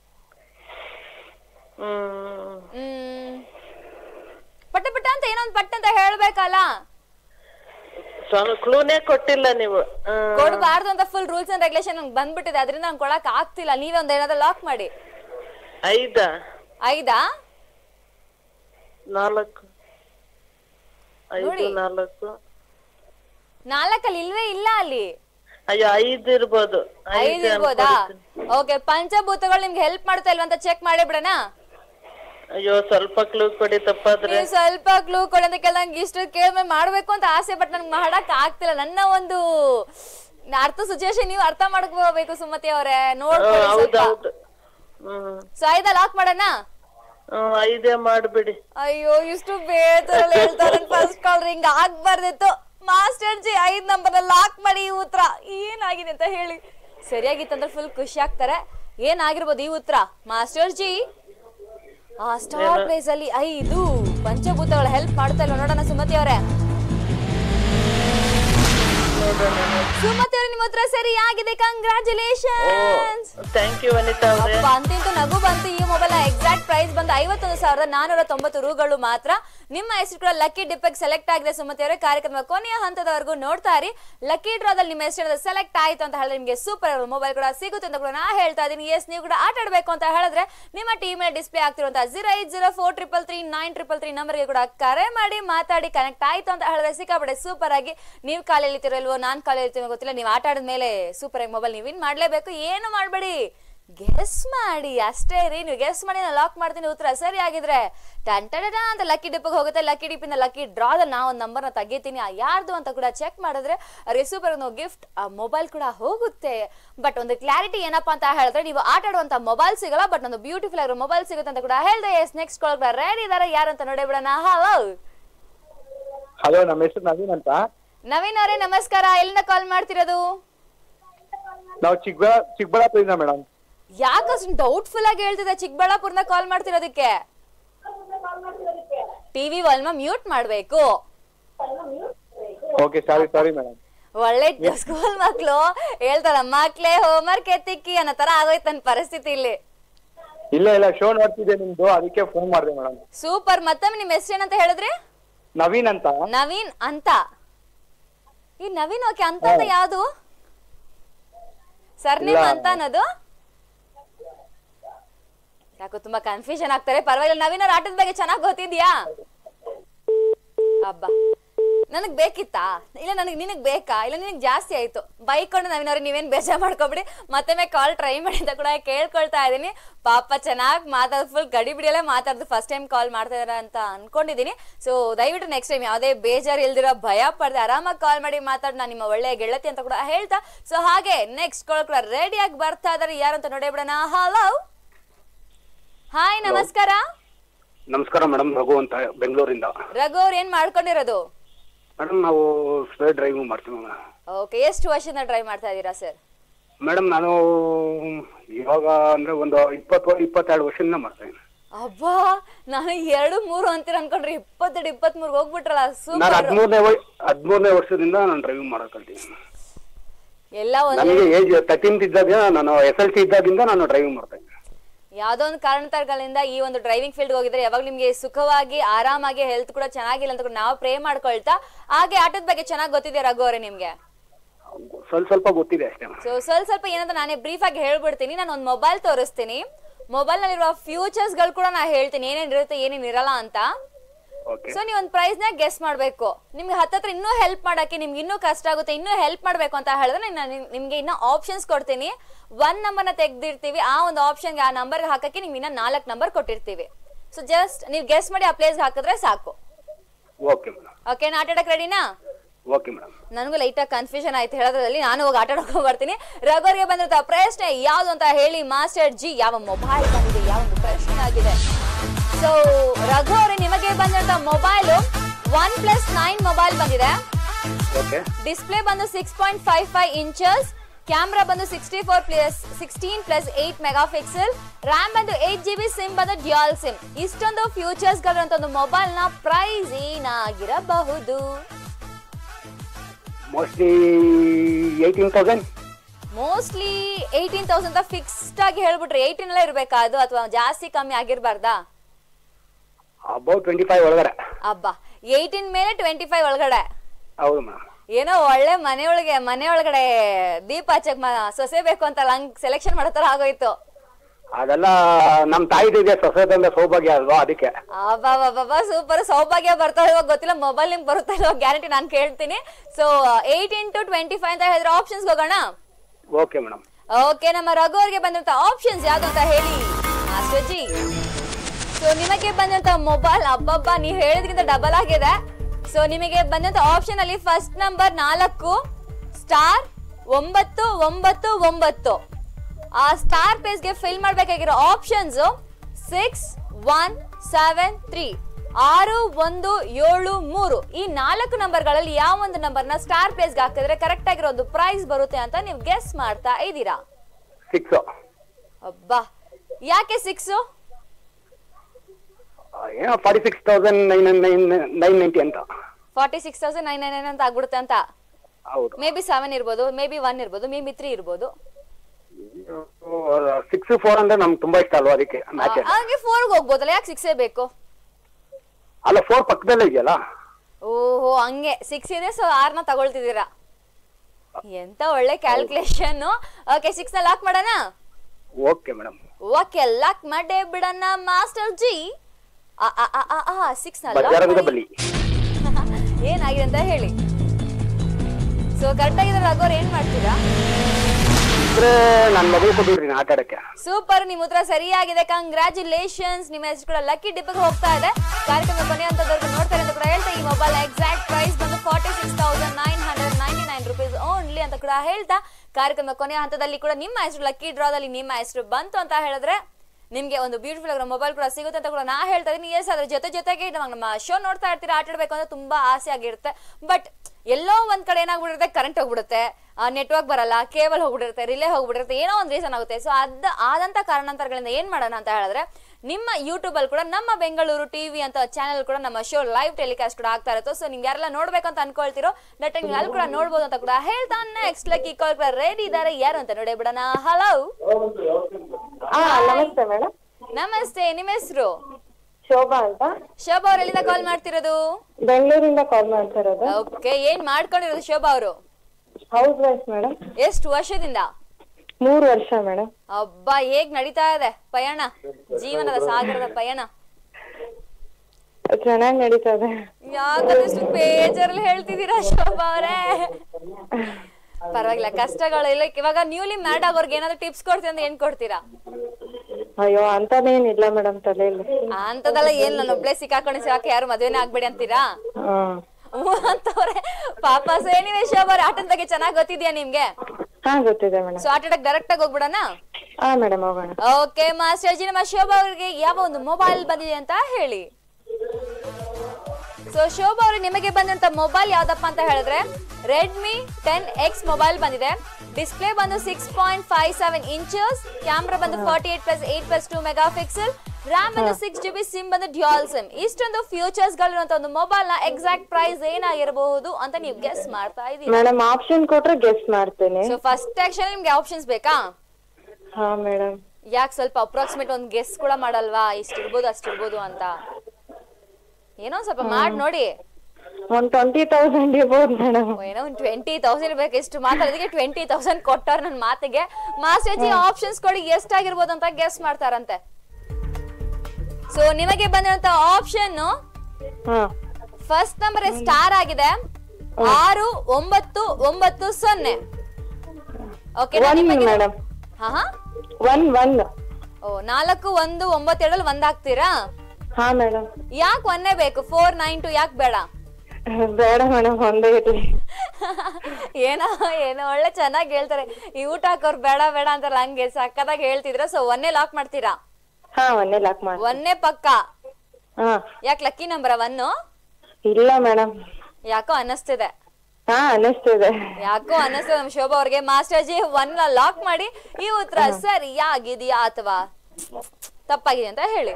ಹ್ಮ್ ಹ್ಮ್ ಪಟ ಪಟ ಅಂತ ಏನೊಂದ್ ಪಟ್ ಅಂತ ಹೇಳ್ಬೇಕಲ್ಲ ಸ್ವಲ್ಪ ಕ್ಲೂನೇ ಕೊಟ್ಟಿಲ್ಲ ನೀವು ಹ್ಮ್. ಕೊಡ್ಬಾರ್ದು ಅಂತ ಫುಲ್ ರೂಲ್ಸ್ ಅಂಡ್ ರೆಗ್ಯುಲೇಷನ್ ನಂಗೆ ಬಂದ್ಬಿಟ್ಟಿದೆ ಅದರಿಂದ ನಂಗೆ ಕೊಡಕ್ ಆಗ್ತಿಲ್ಲ ನೀವೇ ಒಂದ್ ಏನಾದ್ರು ಲಾಕ್ ಮಾಡಿ ಐದ ಐದಾ ನಾಲ್ಕು ಐದು ನೋಡಿ. ನಾಲ್ಕು ನಾಲ್ಕಲ್ಲಿ ಇಲ್ವೇ ಇಲ್ಲ ಅಲ್ಲಿ ಅಯ್ಯೋ ಐದು ಇರ್ಬೋದು ಐದ್ ಇರ್ಬೋದಾ ಓಕೆ ಪಂಚಭೂತಗಳು ನಿಮ್ಗೆ ಹೆಲ್ಪ್ ಮಾಡ್ತಾ ಇಲ್ವಾ ಅಂತ ಚೆಕ್ ಮಾಡಿ ಬಿಡೋಣ ಅಯ್ಯೋ ಸ್ವಲ್ಪ ಕ್ಲೂ ಕೊಡಿ ತಪ್ಪಾದ್ರೆ ನೀವು ಸ್ವಲ್ಪ ಕ್ಲೂ ಕೊಡಿ ಅಂತ ಕೇಳ್ದಂಗೆ ಇಷ್ಟು ಕೇಳ್ಮೇಲೆ ಮಾಡ್ಬೇಕು ಅಂತ ಆಸೆ ಬಟ್ ನನ್ಗೆ ಮಾಡಕ್ ಆಗ್ತಿಲ್ಲ ನನ್ನ ಒಂದು ಅರ್ಥ ಸಿಚುವೇಶನ್ ನೀವು ಅರ್ಥ ಮಾಡ್ಕೋಬೇಕು ಸುಮತಿ ಅವರೇ ನೋಡ್ಕೊಳ್ಳಿ ಸ್ವಲ್ಪ ಹೌದೌದು ಹ್ಮ್ ಸೊ ಐದ ಲಾಕ್ ಮಾಡೋಣ ಹ್ಮ್ ಐದೇ ಮಾಡ್ಬಿಡಿ ಅಯ್ಯೋ ಇಷ್ಟು ಬೇತರಲ್ಲಿ ಹೇಳ್ತಾರೆ ಫಸ್ಟ್ ಕಾಲ್ ರಿಂಗ್ ಆಗ್ಬಾರ್ದಿತ್ತು ಮಾಸ್ಟರ್ ಜಿ ಐದ್ ನಂಬರ್ ಲಾಕ್ ಮಾಡಿ ಈ ಉತ್ತರ ಏನಾಗಿದೆ ಅಂತ ಹೇಳಿ ಸರಿಯಾಗಿತ್ತಂದ್ರೆ ಫುಲ್ ಖುಷಿ ಆಗ್ತಾರೆ ಏನಾಗಿರ್ಬೋದು ಈ ಉತ್ತರ ಮಾಸ್ಟರ್ ಜಿ ಆ ಸ್ಟಾರ್ ಪ್ಲೇಸ್ ಅಲ್ಲಿ ಐದು ಪಂಚಭೂತಗಳ ಹೆಲ್ಪ್ ಮಾಡ್ತಾ ಇಲ್ವಾ ನೋಡೋಣ ಸುಮತಿ ಅವರೇ ನೋಡೋಣ ಸುಮತಿ ಅವರೇ ಅವರೇ ನಿಮ್ಮ ಉತ್ತರ ಸರಿ ಆಗಿದೆ ಕಂಗ್ರಾಚುಲೇಷನ್ಸ್ ಥ್ಯಾಂಕ್ ಯು ವನಿತಾ ಅವ್ರೆ ಅಪ್ಪ ಅಂತಿಂತೂ ನಗು ಬಂತು ಈ ಮೊಬೈಲ್ ಎಕ್ಸಾಕ್ಟ್ ಪ್ರೈಸ್ ಬಂದು ಐವತ್ತೊಂದು ಸಾವಿರದ ನಾನೂರ ತೊಂಬತ್ತು ರೂಗಳು ಮಾತ್ರ ನಿಮ್ಮ ಹೆಸರು ಕೂಡ ಲಕ್ಕಿ ಡಿಪ್ಪೆಗೆ ಸೆಲೆಕ್ಟ್ ಆಗಿದೆ ಸುಮತಿ ಅವರೇ ಕಾರ್ಯಕ್ರಮ ಕೊನೆಯ ಹಂತದವರೆಗೂ ನೋಡ್ತಾ ಇರಿ ಲಕ್ಕಿ ಡ್ರಾದಲ್ಲಿ ನಿಮ್ಮ ಹೆಸರು ಸೆಲೆಕ್ಟ್ ಆಯ್ತು ಅಂತ ಹೇಳಿದ್ರೆ ನಿಮಗೆ ಸೂಪರ್ ಮೊಬೈಲ್ ಕೂಡ ಸಿಗುತ್ತೆ ಅಂತ ಕೂಡ ನಾ ಹೇಳ್ತಾ ಇದೀನಿ ಎಸ್ ನೀವು ಕೂಡ ಆಟ ಆಡಬೇಕು ಅಂತ ಹೇಳಿದ್ರೆ ನಿಮ್ಮ ಟೀಮ್ ಮೇಲೆ ಡಿಸ್ಪ್ಲೇ ಆಗ್ತಿರುವಂತಹ zero eight zero four triple three nine triple three ನಂಬರ್ಗೆ ಕೂಡ ಕರೆ ಮಾಡಿ ಮಾತಾಡಿ ಕನೆಕ್ಟ್ ಆಯ್ತು ಅಂತ ಹೇಳಿದ್ರೆ ಸಿಕ್ಕಾಪಡೆ ಸೂಪರ್ ಆಗಿ ನೀವು ಕಾಲ್ ಎಳಿತಿರಲ್ವೋ ನಾನು ಕಾಲ್ ಎಳಿತೀನೋ ಗೊತ್ತಿಲ್ಲ ನೀವು ಆಟ ಆಡಿದ ಮೇಲೆ ಸೂಪರ್ ಆಗಿ ಮೊಬೈಲ್ ನೀವು ವಿನ್ ಮಾಡಲೇಬೇಕು ಏನು ಮಾಡಬೇಡಿ ಗೆಸ್ ಮಾಡಿ ಅಷ್ಟೇ ರೀ ನೀವು ಗೆಸ್ ಮಾಡಿ ನಾನು ಲಾಕ್ ಮಾಡ್ತೀನಿ ಉತ್ತರ ಸರಿ ಆಗಿದ್ರೆ ಟನ್ ಟಡ ಅಂತ ಲಕ್ಕಿ ಡಿಪ್ಪಿಗೆ ಹೋಗುತ್ತೆ ಲಕ್ಕಿ ಡಿಪ್ಪಿಂದ ಲಕ್ಕಿ ಡ್ರಾದಲ್ಲಿ ನಾವು ಒಂದು ನಂಬರ್ನ ತೆಗಿತೀನಿ ಆ ಯಾರ್ದು ಅಂತ ಕೂಡ ಚೆಕ್ ಮಾಡಿದ್ರೆ ಅವ್ರಿಗೆ ಸೂಪರ್ ಒಂದು ಗಿಫ್ಟ್ ಆ ಮೊಬೈಲ್ ಕೂಡ ಹೋಗುತ್ತೆ ಬಟ್ ಒಂದು ಕ್ಲಾರಿಟಿ ಏನಪ್ಪಾ ಅಂತ ಹೇಳಿದ್ರೆ ನೀವು ಆಟ ಆಡುವಂತ ಮೊಬೈಲ್ ಸಿಗಲ್ಲ ಬಟ್ ಒಂದು ಬ್ಯೂಟಿಫುಲ್ ಆಗಿರೋ ಮೊಬೈಲ್ ಸಿಗುತ್ತೆ ಅಂತ ಕೂಡ ಹೇಳ್ದೆ ಎಸ್ ನೆಕ್ಸ್ಟ್ ಕಾಲ್ ರೆಡಿ ಇದಾರೆ ಯಾರು ಅಂತ ನೋಡಿ ಬಿಡೋಣ ಹಲೋ ಹಲೋ ನಮ್ಮ ಹೆಸರು ನವೀನ್ ಅಂತ ನವೀನ್ ಅವರೇ ನಮಸ್ಕಾರ ಎಲ್ಲಿಂದ ಕಾಲ್ ಮಾಡ್ತಿರೋದು ನಾವು ಚಿಕ್ಕಬಳ್ಳಾ ಚಿಕ್ಕಬಳ್ಳಾಪುರಿಂದ ಮೇಡಮ್ ಯಾಕಷ್ಟು ಡೌಟ್ಫುಲ್ ಆಗಿ ಹೇಳ್ತಿದೆ ಚಿಕ್ಕಬಳ್ಳಾಪುರ್ನ ಕಾಲ್ ಮಾಡ್ತಿರೋದಕ್ಕೆ ಟಿವಿ ವಾಲ್ನ ಮ್ಯೂಟ್ ಮಾಡ್ಬೇಕು ಓಕೆ ಸಾರಿ ಸಾರಿ ಮೇಡಮ್ ಒಳ್ಳೆ ಸ್ಕೂಲ್ ಮಕ್ಳು ಹೇಳ್ತಾರ ಮಕ್ಳೇ ಹೋಮ್ವರ್ಕ್ ಎತ್ತಿಕ್ಕಿ ಅನ್ನೋ ತರ ಆಗೋಯ್ತು ನನ್ನ ಪರಿಸ್ಥಿತಿ ಇಲ್ಲಿ ಇಲ್ಲ ಇಲ್ಲ ಶೋ ನೋಡ್ತಿದ್ದೆ ನಿಮ್ದು ಅದಕ್ಕೆ ಫೋನ್ ಮಾಡಿದೆ ಮೇಡಮ್ ಸೂಪರ್ ಮತ್ತೊಮ್ಮೆ ನಿಮ್ ಹೆಸರು ಏನಂತ ಹೇಳಿದ್ರಿ ನವೀನ್ ಅಂತ ನವೀನ್ ಅಂತ ಈ ನವೀನ್ ಓಕೆ ಅಂತ ಅಂತ ಯಾವ್ದು ಸರ್ನೇಮ್ ಇಲ್ಲ. ಅಂತ ಅನ್ನೋದು ಯಾಕೋ ತುಂಬಾ ಕನ್ಫ್ಯೂಷನ್ ಆಗ್ತಾರೆ ಪರವಾಗಿಲ್ಲ ನವೀನ್ ಅವ್ರ ಆಟದ ಬಗ್ಗೆ ಚೆನ್ನಾಗಿ ಗೊತ್ತಿದ್ಯಾ ಹಬ್ಬ ನನಗ್ ಬೇಕಿತ್ತಾ ಇಲ್ಲ ನನಗೆ ನಿನಗ್ ಬೇಕಾ ಇಲ್ಲ ನಿನಗ್ ಜಾಸ್ತಿ ಆಯ್ತು ಬೈಕೊಂಡು ನವೀನ್ ಅವ್ರಿಗೆ ನೀವೇನ್ ಬೇಜಾರ್ ಮಾಡ್ಕೊಬಿಡಿ ಮತ್ತೊಮ್ಮೆ ಕಾಲ್ ಟ್ರೈ ಮಾಡಿ ಅಂತ ಕೂಡ ಕೇಳ್ಕೊಳ್ತಾ ಇದೀನಿ ಪಾಪ ಚೆನ್ನಾಗಿ ಮಾತಾಡೋದು ಫುಲ್ ಗಡಿ ಬಿಡಿಯಲ್ಲೇ ಮಾತಾಡೋದು ಫಸ್ಟ್ ಟೈಮ್ ಕಾಲ್ ಮಾಡ್ತಾ ಇದಾರೆ ಅಂತ ಅನ್ಕೊಂಡಿದೀನಿ ಸೊ ದಯವಿಟ್ಟು ನೆಕ್ಸ್ಟ್ ಟೈಮ್ ಯಾವುದೇ ಬೇಜಾರು ಇಲ್ದಿರೋ ಭಯ ಪಡ್ದೆ ಆರಾಮಾಗಿ ಕಾಲ್ ಮಾಡಿ ಮಾತಾಡಿ ನಾನು ನಿಮ್ಮ ಒಳ್ಳೆಯ ಗೆಳತಿ ಅಂತ ಕೂಡ ಹೇಳ್ತಾ ಸೊ ಹಾಗೆ ನೆಕ್ಸ್ಟ್ ಕಾಲ್ ಕೂಡ ರೆಡಿಯಾಗಿ ಬರ್ತಾ ಇದಾರೆ ಯಾರು ಅಂತ ನೋಡೇ ಬಿಡೋಣ ಹಲೋ ಹಾಯ್ ನಮಸ್ಕಾರ ನಮಸ್ಕಾರ ಮೇಡಮ್ ರಘು ಅಂತ ಬೆಂಗಳೂರಿಂದ ರಘು ಅವ್ರು ಏನ್ ಮಾಡ್ಕೊಂಡಿರೋದು ಮೇಡಮ್ ನಾವು ಸ್ಪೇರ್ ಡ್ರೈವಿಂಗ್ ಮಾಡ್ತೀವಿ ಮೇಡಮ್ ಓಕೆ ಎಷ್ಟು ವರ್ಷದಿಂದ ಟ್ರೈ ಮಾಡ್ತಾ ಇದ್ದೀರಾ ಸರ್ ಮೇಡಮ್ ನಾನು ಇವಾಗ ಅಂದ್ರೆ ಒಂದು ಇಪ್ಪತ್ತು ಇಪ್ಪತ್ತೆರಡು ವರ್ಷದಿಂದ ಮಾಡ್ತಾ ಇದ್ದೀನಿ ಅಬ್ಬಾ ನಾನು ಎರಡು ಮೂರು ಅಂತೀರ ಅನ್ಕೊಂಡ್ರಿ ಇಪ್ಪತ್ತೆರಡು ಇಪ್ಪತ್ತ್ ಮೂರ್ಗೆ ಹೋಗ್ಬಿಟ್ರಲ್ಲ ನಾನು ಸೂಪರ್ ಹದಿಮೂರನೇ ಹದಿಮೂರನೇ ವರ್ಷದಿಂದ ನಾನು ಡ್ರೈವಿಂಗ್ ಮಾಡಕ್ ಕಲ್ತೀನಿ ಎಲ್ಲ ಒಂದು ನನಗೆ ಏಜ್ ತರ್ಟೀನ್ತ್ ಇದ್ದಾಗ ನಾನು ಎಸ್ ಎಲ್ ಸಿ ಇದ್ದಾಗಿಂದ ನಾನು ಡ್ರೈವಿಂಗ್ ಮಾಡ್ತಾ ಇದ್ದೀನಿ ಯಾವ್ದೋ ಒಂದು ಕಾರಣಗಳಿಂದ ಈ ಒಂದು ಡ್ರೈವಿಂಗ್ ಫೀಲ್ಡ್ ಹೋಗಿದ್ರೆ ಯಾವಾಗ ನಿಮ್ಗೆ ಸುಖವಾಗಿ ಆರಾಮಾಗಿ ಹೆಲ್ತ್ ಕೂಡ ಚೆನ್ನಾಗಿಲ್ಲ ಅಂತ ಕೂಡ ನಾವು ಪ್ರೇ ಮಾಡ್ಕೊಳ್ತಾ ಹಾಗೆ ಆಟದ ಬಗ್ಗೆ ಚೆನ್ನಾಗಿ ಗೊತ್ತಿದೆ ರಘು ಅವರೇ ನಿಮ್ಗೆ ಸ್ವಲ್ಪ ಸ್ವಲ್ಪ ಗೊತ್ತಿದೆ ಅಷ್ಟೇ ಮೇಡಮ್ ಸೊ ಸ್ವಲ್ಪ ಸ್ವಲ್ಪ ಏನಂತ ನಾನೇ ಬ್ರೀಫ್ ಆಗಿ ಹೇಳ್ಬಿಡ್ತೀನಿ ನಾನು ಒಂದು ಮೊಬೈಲ್ ತೋರಿಸ್ತೀನಿ ಮೊಬೈಲ್ ನಲ್ಲಿರುವ ಫ್ಯೂಚರ್ಸ್ ಗಳು ಕೂಡ ನಾನು ಹೇಳ್ತೀನಿ ಏನೇನ್ ಇರುತ್ತೆ ಏನೇನ್ ಇರಲ್ಲ ಅಂತ ಓಕೆ ಸೊ ನೀವು ಒಂದು ಪ್ರೈಸ್ ನ ಗೆಸ್ ಮಾಡ್ಬೇಕು ನಿಮ್ಗೆ ಹತ್ತತ್ರ ಇನ್ನೂ ಹೆಲ್ಪ್ ಮಾಡಕ್ಕೆ ನಿಮ್ಗೆ ಇನ್ನೂ ಕಷ್ಟ ಆಗುತ್ತೆ ಇನ್ನೂ ಹೆಲ್ಪ್ ಮಾಡ್ಬೇಕು ಅಂತ ಹೇಳಿದ್ರೆ ನಾನು ನಿಮ್- ನಿಮ್ಗೆ ಇನ್ನ ಆಪ್ಷನ್ಸ್ ಕೊಡ್ತೀನಿ ಒಂದ್ ನಂಬರ್ನ ತೆಗ್ದಿರ್ತೀವಿ ಆ ಒಂದು ಆಪ್ಷನ್ಗೆ ಆ ನಂಬರ್ ಹಾಕಕ್ಕೆ ನಿಮ್ಗೆ ಇನ್ನ ನಾಲ್ಕು ನಂಬರ್ ಕೊಟ್ಟಿರ್ತೀವಿ ಸೊ ಜಸ್ಟ್ ನೀವು ಗೆಸ್ ಮಾಡಿ ಆ ಪ್ಲೇಸ್ ಹಾಕಿದ್ರೆ ಸಾಕು ಓಕೆ ಮೇಡಮ್ ಓಕೆ ಆಟ ಆಡಕ್ ರೆಡಿನಾ ಓಕೆ ಮೇಡಮ್ ನನಗೂ ಲೈಟಾಗಿ ಕನ್ಫ್ಯೂಷನ್ ಆಯ್ತು ಹೇಳೋದ್ರಲ್ಲಿ ನಾನು ಹೋಗಿ ಆಟ ಆಡ್ಕೊಂಡು ಬರ್ತೀನಿ ರಘುವರ್ಗೆ ಬಂದಿರೋ ಪ್ರಶ್ನೆ ಯಾವ್ದು ಅಂತ ಹೇಳಿ ಮಾಸ್ಟರ್ ಜಿ ಯಾವ ಮೊಬೈಲ್ ಬಂದಿದೆ ಯಾವ ಒಂದು ಪ್ರಶ್ನೆ ಆಗಿದೆ ಸೊ ರಘು ಅವರೇ ನಿಮಗೆ ಬಂದಿರೋ mobile one plus nine mobile ಬಂದಿದೆ ಓಕೆ ಡಿಸ್ಪ್ಲೇ ಬಂದು six point five five inches camera ಬಂದು sixty four plus sixteen plus eight mega megapixel RAM ಬಂದು ಏಟ್ ಜಿ ಬಿ ಸಿಮ್ ಬಂದು ಡ್ಯಾಲ್ ಸಿಮ್ ಇಷ್ಟೊಂದು ಫ್ಯೂಚರ್ಸ್ ಗಳಿರುವಂತ ಒಂದು ಮೊಬೈಲ್ ನ price ಏನಾಗಿರಬಹುದು mostly eighteen thousand mostly eighteen thousand fixed ಆಗಿ ಹೇಳ್ಬಿಟ್ರೆ ಏಯ್ಟೀನ್ ಅಲ್ಲೇ ಇರ್ಬೇಕಾ ಅದು ಅಥವಾ ಜಾಸ್ತಿ ಕಮ್ಮಿ ಆಗಿರ್ಬಾರ್ದಾ ಅಬೌಟ್ ಟ್ವೆಂಟಿ ಫೈವ್ ಒಳಗಡೆ ಅಬ್ಬಾ ಏಯ್ಟೀನ್ ಮೇಲೆ ಟ್ವೆಂಟಿ ಫೈವ್ ಒಳಗಡೆ ಹೌದು ಮೇಡಮ್ ಏನೋ ಒಳ್ಳೆ ಮನೆ ಒಳಗೆ ಮನೆ ಒಳಗಡೆ ದೀಪ ಹಚ್ಚಕ್ ಮ- ಸೊಸೆ ಬೇಕು ಅಂತಲ್ಲ ಹಂಗ್ ಸೆಲೆಕ್ಷನ್ ಮಾಡೋ ತರ ಆಗೋಯ್ತು ಅದೆಲ್ಲ ನಮ್ಮ ತಾಯಿದಿದೆ ಸೊಸೈದಂದ್ರೆ ಸೌಭಾಗ್ಯ ಅಲ್ವಾ ಅದಕ್ಕೆ ಅಬ್ಬಾ ಸೂಪರ್ ಸೌಭಾಗ್ಯ ಬರ್ತಾ ಇವಾಗ ಗೊತ್ತಿಲ್ಲ ಮೊಬೈಲ್ ನಿಮ್ಗೆ ಬರುತ್ತಾ ಇಲ್ವೋ ಗ್ಯಾರಂಟಿ ನಾನು ಕೇಳ್ತೀನಿ so eighteen to twenty five ಅಂತ ಹೇಳಿದ್ರೆ ಆಪ್ಷನ್ಸ್ ಹೋಗೋಣ ಓಕೆ ಮೇಡಮ್ ಓಕೆ ನಮ್ಮ ರಘು ಅವ್ರಿಗೆ ಬಂದಿರುವಂತ ಆಪ್ಷನ್ಸ್ ಯಾವ್ದು ಅಂತ ಹೇಳಿ ಮಾಸ್ಟರ್ಜಿ ಸೊ ನಿಮಗೆ ಬಂದಂತ ಮೊಬೈಲ್ ಅಬ್ಬಬ್ಬ ನೀವು ಹೇಳಿದ್ರಿಂದ ಡಬಲ್ ಆಗಿದೆ ಸೊ ನಿಮಗೆ ಬಂದಂತ ಆಪ್ಷನ್ ಅಲ್ಲಿ ಫಸ್ಟ್ ನಂಬರ್ ನಾಲ್ಕು ಸ್ಟಾರ್ ಒಂಬತ್ತು ಒಂಬತ್ತು ಒಂಬತ್ತು ಆ ಸ್ಟಾರ್ ಪೇಜ್ಗೆ ಫಿಲ್ ಮಾಡ್ಬೇಕಾಗಿರೋ options six one seven three ಆರು ಒಂದು ಏಳು ಮೂರು ಈ ನಾಲ್ಕು ನಂಬರ್ಗಳಲ್ಲಿ ಯಾವ ಒಂದು ನಂಬರ್ನ ಸ್ಟಾರ್ ಪ್ಲೇಸ್ಗೆ ಹಾಕಿದ್ರೆ ಕರೆಕ್ಟ್ ಆಗಿರೋ ಒಂದು ಪ್ರೈಸ್ ಬರುತ್ತೆ ಅಂತ ನೀವು ಗೆಸ್ ಮಾಡ್ತಾ ಇದ್ದೀರಾ ಸಿಕ್ಸು ಅಬ್ಬಾ ಯಾಕೆ ಸಿಕ್ಸ್ ಏನೋ forty six thousand nine nine nine ninety ಅಂತ forty six thousand nine nine ಅಂತ ಆಗ್ಬಿಡುತ್ತೆ ಅಂತ ಹೌದು ಮೇ ಬಿ ಸೆವೆನ್ ಇರ್ಬೋದು ಮೇ ಬಿ ಒನ್ ಇರ್ಬೋದು ಮೇ ಬಿ ತ್ರೀ ಇರ್ಬೋದು ಸಿಕ್ಸ್ ಫೋರ್ ಅಂದ್ರೆ ನಮ್ಗೆ ತುಂಬಾ ಇಷ್ಟ ಅಲ್ವಾ ಅದಕ್ಕೆ ಮ್ಯಾಚ್ ಹಾಗೆ ಫೋರ್ಗೆ ಹೋಗ್ಬೋದಲ್ಲ ಯಾಕೆ ಸಿಕ್ಸೇ ಬೇಕು ಅಲ್ಲ ಫೋರ್ ಪಕ್ಕದಲ್ಲೇ ಇದೆಯಲ್ಲ ಓಹೋ ಹಂಗೆ ಸಿಕ್ಸ್ ಇದೆ ಸೊ ಆರ್ನ ತಗೊಳ್ತಿದ್ದೀರಾ ಎಂತ ಒಳ್ಳೆ ಕ್ಯಾಲ್ಕುಲೇಷನ್ ಓಕೆ ಸಿಕ್ಸ್ ನ ಲಾಕ್ ಮಾಡೋಣ ಓಕೆ ಮೇಡಮ್ ಓಕೆ ಲಾಕ್ ಮಾಡೇ ಬಿಡಣ ಮಾಸ್ಟರ್ ಜಿ ಸಿಕ್ಸ್ ನ ಬಜಾರಂಗ ಲಾಕ್ ಬಲಿ ಏನಾಗಿದೆ ಅಂತ ಹೇಳಿ ಸೊ ಕರೆಕ್ಟ್ ಆಗಿದ್ರೆ ರಘುವರ್ ಏನ್ ಮಾಡ್ತೀರಾ ಅಂದ್ರೆ ನನ್ನ ಮಗಳು ಕೊಟ್ಟಿದ್ರಿ ಆಟ ಆಡಕ್ಕೆ ಸೂಪರ್ ನಿಮ್ ಉತ್ತರ ಸರಿಯಾಗಿದೆ ಕಂಗ್ರಾಚುಲೇಷನ್ಸ್ ನಿಮ್ಮ ಹೆಸರು ಕೂಡ ಲಕ್ಕಿ ಡಿಪ್ಗೆ ಹೋಗ್ತಾ ಇದೆ ಕಾರ್ಯಕ್ರಮ ಕೊನೆಯಂತದವರೆಗೂ ನೋಡ್ತಾರೆ ಅಂತ ಕೂಡ ಹೇಳ್ತಾ ಈ ಮೊಬೈಲ್ ಎಕ್ಸಾಕ್ಟ್ ಪ್ರೈಸ್ ಬಂದು forty six thousand nine hundred ninety nine rupees only ಅಂತ ಕೂಡ ಹೇಳ್ತಾ ಕಾರ್ಯಕ್ರಮ ಕೊನೆಯ ಹಂತದಲ್ಲಿ ಕೂಡ ನಿಮ್ಮ ಹೆಸರು ಲಕ್ಕಿ ಡ್ರಾದಲ್ಲಿ ನಿಮ್ಮ ಹೆಸರು ಬಂತು ಅಂತ ಹೇಳಿದ್ರೆ ನಿಮ್ಗೆ ಒಂದು ಬ್ಯೂಟಿಫುಲ್ ಆಗಿರೋ ಮೊಬೈಲ್ ಕೂಡ ಸಿಗುತ್ತೆ ಅಂತ ಕೂಡ ನಾ ಹೇಳ್ತಾ ಇದೀನಿ ಎಸ್ ಅದ್ರ ಜೊತೆ ಜೊತೆಗೆ ಇವಾಗ ನಮ್ಮ ಶೋ ನೋಡ್ತಾ ಇರ್ತೀರಾ ಆಟ ಆಡ್ಬೇಕು ಅಂದ್ರೆ ತುಂಬಾ ಆಸೆ ಆಗಿರುತ್ತೆ ಬಟ್ ಎಲ್ಲೋ ಒಂದ್ ಕಡೆ ಏನಾಗ್ಬಿಡುತ್ತೆ ಕರೆಂಟ್ ಹೋಗ್ಬಿಡುತ್ತೆ ನೆಟ್ವರ್ಕ್ ಬರಲ್ಲ ಕೇಬಲ್ ಹೋಗ್ಬಿಟ್ಟಿರುತ್ತೆ ರಿಲೇ ಹೋಗ್ಬಿಟ್ಟಿರುತ್ತೆ ಏನೋ ಒಂದು ರೀಸನ್ ಆಗುತ್ತೆ ಸೊ ಅದ ಆದಂತ ಕಾರಣಾಂತರಗಳಿಂದ ಏನ್ ಮಾಡೋಣ ಅಂತ ಹೇಳಿದ್ರೆ ನಿಮ್ಮ ಯೂಟ್ಯೂಬ್ ಅಲ್ಲಿ ಕೂಡ ನಮ್ಮ ಬೆಂಗಳೂರು ಟಿವಿ ಅಂತ ಚಾನೆಲ್ ಕೂಡ ನಮ್ಮ ಶೋ ಲೈವ್ ಟೆಲಿಕಾಸ್ಟ್ ಕೂಡ ಆಗ್ತಾ ಇರುತ್ತೆ ಸೊ ನಿಮ್ಗೆ ಯಾರೆಲ್ಲ ನೋಡ್ಬೇಕಂತ ಅನ್ಕೊಳ್ತಿರೋ ದಟ್ ನೀವು ಅಲ್ಲಿ ಕೂಡ ನೋಡ್ಬೋದು ಅಂತ ಕೂಡ ಹೇಳ್ತಾ ನೆಕ್ಸ್ಟ್ ಲಕ್ಕಿ ಕಾಲ್ ಕೂಡ ರೆಡಿ ಇದ್ದಾರೆ ಯಾರು ಅಂತ ನೋಡಿ ಬಿಡೋಣ ಹಲೋ ಹಾ ನಮಸ್ತೆ ಮೇಡಮ್ ನಮಸ್ತೆ ನಿಮ್ಮ ಹೆಸರು ಶೋಭಾ ಅಂತ ಶೋಭಾ ಅವ್ರು ಎಲ್ಲಿಂದ ಕಾಲ್ ಮಾಡ್ತಿರೋದು ಬೆಂಗಳೂರಿಂದ ಕಾಲ್ ಮಾಡ್ತಾ ಇರೋದು ಓಕೆ ಏನ್ ಮಾಡ್ಕೊಂಡಿರೋದು ಶೋಭಾ ಅವರು ಹೌಸ್ ವೈಫ್ ಮೇಡಮ್ ಎಷ್ಟು ವರ್ಷದಿಂದ ಮೂರು ವರ್ಷ ಮೇಡಮ್ ಅಬ್ಬಾ ಹೇಗ್ ನಡೀತಾ ಇದೆ ಪಯಣ ಜೀವನದ ಸಾಗರದ ಪಯಣ ಚೆನ್ನಾಗಿ ನಡೀತಾ ಇದೆ ಯಾಕಂದ್ರೆ ಬೇಜಾರಲ್ಲಿ ಹೇಳ್ತಿದ್ದೀರಾ ಶೋಭಾ ಅವರೇ ಪರವಾಗಿಲ್ಲ ಕಷ್ಟಗಳು ಇಲ್ಲ ಇವಾಗ ನ್ಯೂಲಿ ಮ್ಯಾಡ್ ಆಗೋರ್ಗೆ ಏನಾದ್ರು ಟಿಪ್ಸ್ ಕೊಡ್ತೀರಾ ಅಂದ್ರೆ ಏನ್ ಕೊಡ್ತೀರಾ ಅಯ್ಯೋ ಅಂತದೇನಿಲ್ಲ ಮೇಡಮ್ ತಲೆಯಲ್ಲಿ ಅಂತದೆಲ್ಲ ಏನ್ ನಾನು ಒಬ್ಳೆ ಸಿಕ್ಕಾಕೊಂಡು ಸಿಕ್ಕಾಕ ಯಾರು ಮದ್ವೆನೇ ಆಗ್ಬೇಡಿ ಅಂತೀರಾ ಹ್ಮ್ ಹ್ಞೂ ಅಂತವ್ರೆ ಪಾಪ ಸೊ ಎನಿವೆ ಶೋಭಾ ಅವ್ರೆ ಆಟದ ಬಗ್ಗೆ ಚೆನ್ನಾಗಿ ಗೊತ್ತಿದ್ಯಾ ನಿಮ್ಗೆ ಹಾ ಗೊತ್ತಿದೆ ಮೇಡಮ್ ಸೊ ಆಟ ಆಡಕ್ ಡೈರೆಕ್ಟ್ ಆಗಿ ಹೋಗ್ಬಿಡೋಣ ಹಾ ಮೇಡಮ್ ಹೋಗೋಣ ಓಕೆ ಮಾಸ್ಟರ್ ಜಿ ನಮ್ಮ ಶೋಭಾ ಅವರಿಗೆ ಯಾವ ಒಂದು ಮೊಬೈಲ್ ಬಂದಿದೆ ಅಂತ ಹೇಳಿ ಸೊ ಶೋಭಾ ಅವರು ನಿಮಗೆ ಬಂದಂತ ಮೊಬೈಲ್ ಯಾವ್ದಪ್ಪ ಅಂತ ಹೇಳಿದ್ರೆ ರೆಡ್ಮಿ ಟೆನ್ ಎಕ್ಸ್ ಮೊಬೈಲ್ ಬಂದಿದೆ ಡಿಸ್ಪ್ಲೇ ಬಂದು six point five seven inches camera ಬಂದು forty eight plus eight plus two megapixel RAM ಬಂದು ಸಿಕ್ಸ್ ಜಿ ಬಿ ಸಿಮ್ ಬಂದು ಡ್ಯೂಯಲ್ ಸಿಮ್ ಇಷ್ಟೊಂದು ಫ್ಯೂಚರ್ಸ್ ಗಳಿರುವಂತ ಒಂದು ಮೊಬೈಲ್ ನ ಎಕ್ಸಾಕ್ಟ್ ಪ್ರೈಸ್ ಏನಾಗಿರಬಹುದು ಅಂತ ನೀವು ಗೆಸ್ ಮಾಡ್ತಾ ಇದೀವಿ ಮೇಡಮ್ ಆಪ್ಷನ್ ಕೊಟ್ರೆ ಗೆಸ್ ಮಾಡ್ತೇನೆ ಸೊ ಫಸ್ಟ್ ಆಕ್ಷನ್ ನಿಮ್ಗೆ ಆಪ್ಷನ್ಸ್ ಬೇಕಾ ಹಾ ಮೇಡಮ್ ಯಾಕೆ ಸ್ವಲ್ಪ ಅಪ್ರಾಕ್ಸಿಮೇಟ್ ಒಂದು ಗೆಸ್ ಕೂಡ ಮಾಡಲ್ವಾ ಇಷ್ಟಿರ್ಬೋದು ಅಷ್ಟಿರ್ಬೋದು ಅಂತ ಏನೋ ಒಂದ್ ಸ್ವಲ್ಪ ಮಾಡಿ ನೋಡಿ ಒಂದ್ ಟ್ವೆಂಟಿ ತೌಸಂಡ್ ಇರ್ಬೋದು ಮೇಡಮ್ ಏನೋ ಒಂದು ಟ್ವೆಂಟಿ ತೌಸಂಡ್ ಬೇಕು ಇಷ್ಟು ಮಾತಾಡೋದಕ್ಕೆ ಟ್ವೆಂಟಿ ತೌಸಂಡ್ ಕೊಟ್ಟವ್ರ ನನ್ನ ಮಾತಿಗೆ ಮಾಸ್ಟರ್ ಜಿ ಆಪ್ಷನ್ಸ್ ಕೊಡಿ ಎಷ್ಟಾಗಿರ್ಬೋದು ಅಂತ ಗೆಸ್ ಮಾಡ್ತಾರಂತೆ ಸೊ ನಿಮಗೆ ಬಂದಿರುವಂತ ಆಪ್ಷನ್ ಹಾ ಫಸ್ಟ್ ನಂಬರ್ ಸ್ಟಾರ್ ಆಗಿದೆ ಆರು ಒಂಬತ್ತು ಒಂಬತ್ತು ಸೊನ್ನೆ ಓಕೆ ಒನ್ ಮೇಡಮ್ ಹಾ ಹಾ ಒನ್ ಒನ್ ಓ ನಾಲ್ಕು ಒಂದು ಒಂಬತ್ತೆರಡಲ್ಲಿ ಒಂದ್ ಹಾಕ್ತೀರಾ ಹಾ ಮೇಡಮ್ ಯಾಕೆ ಒಂದೇ ಬೇಕು ಫೋರ್ ನೈನ್ ಟು ಯಾಕೆ ಬೇಡ ಬೇಡ ಮೇಡಮ್ ಒಂದೇ ಇರ್ಲಿ ಏನೋ ಏನೋ ಒಳ್ಳೆ ಚೆನ್ನಾಗಿ ಹೇಳ್ತಾರೆ ಈ ಊಟ ಹಾಕೋರ್ ಬೇಡ ಬೇಡ ಅಂತಾರಲ್ಲ ಹಂಗೆ ಸಕ್ಕದಾಗಿ ಹೇಳ್ತಿದ್ರ ಸೊ ಒಂದೇ ಲಾಕ್ ಮಾಡ್ತೀರಾ ಹಾ ಒಂದೇ ಲಾಕ್ ಮಾಡಿ ಒಂದೇ ಪಕ್ಕ ಹಾ ಯಾಕೆ ಲಕ್ಕಿ ನಂಬರ್ ಒನ್ನು ಇಲ್ಲ ಮೇಡಮ್ ಯಾಕೋ ಅನ್ನಿಸ್ತಿದೆ ಹಾ ಅನಿಸ್ತಿದೆ ಯಾಕೋ ಅನ್ನಿಸ್ತಿದೆ ನಮ್ ಶೋಭಾ ಅವ್ರಿಗೆ ಮಾಸ್ಟರ್ ಜಿ ಒನ್ ಲಾಕ್ ಮಾಡಿ ಈ ಉತ್ತರ ಸರಿಯಾಗಿದೆಯಾ ಅಥವಾ ತಪ್ಪಾಗಿದೆ ಅಂತ ಹೇಳಿ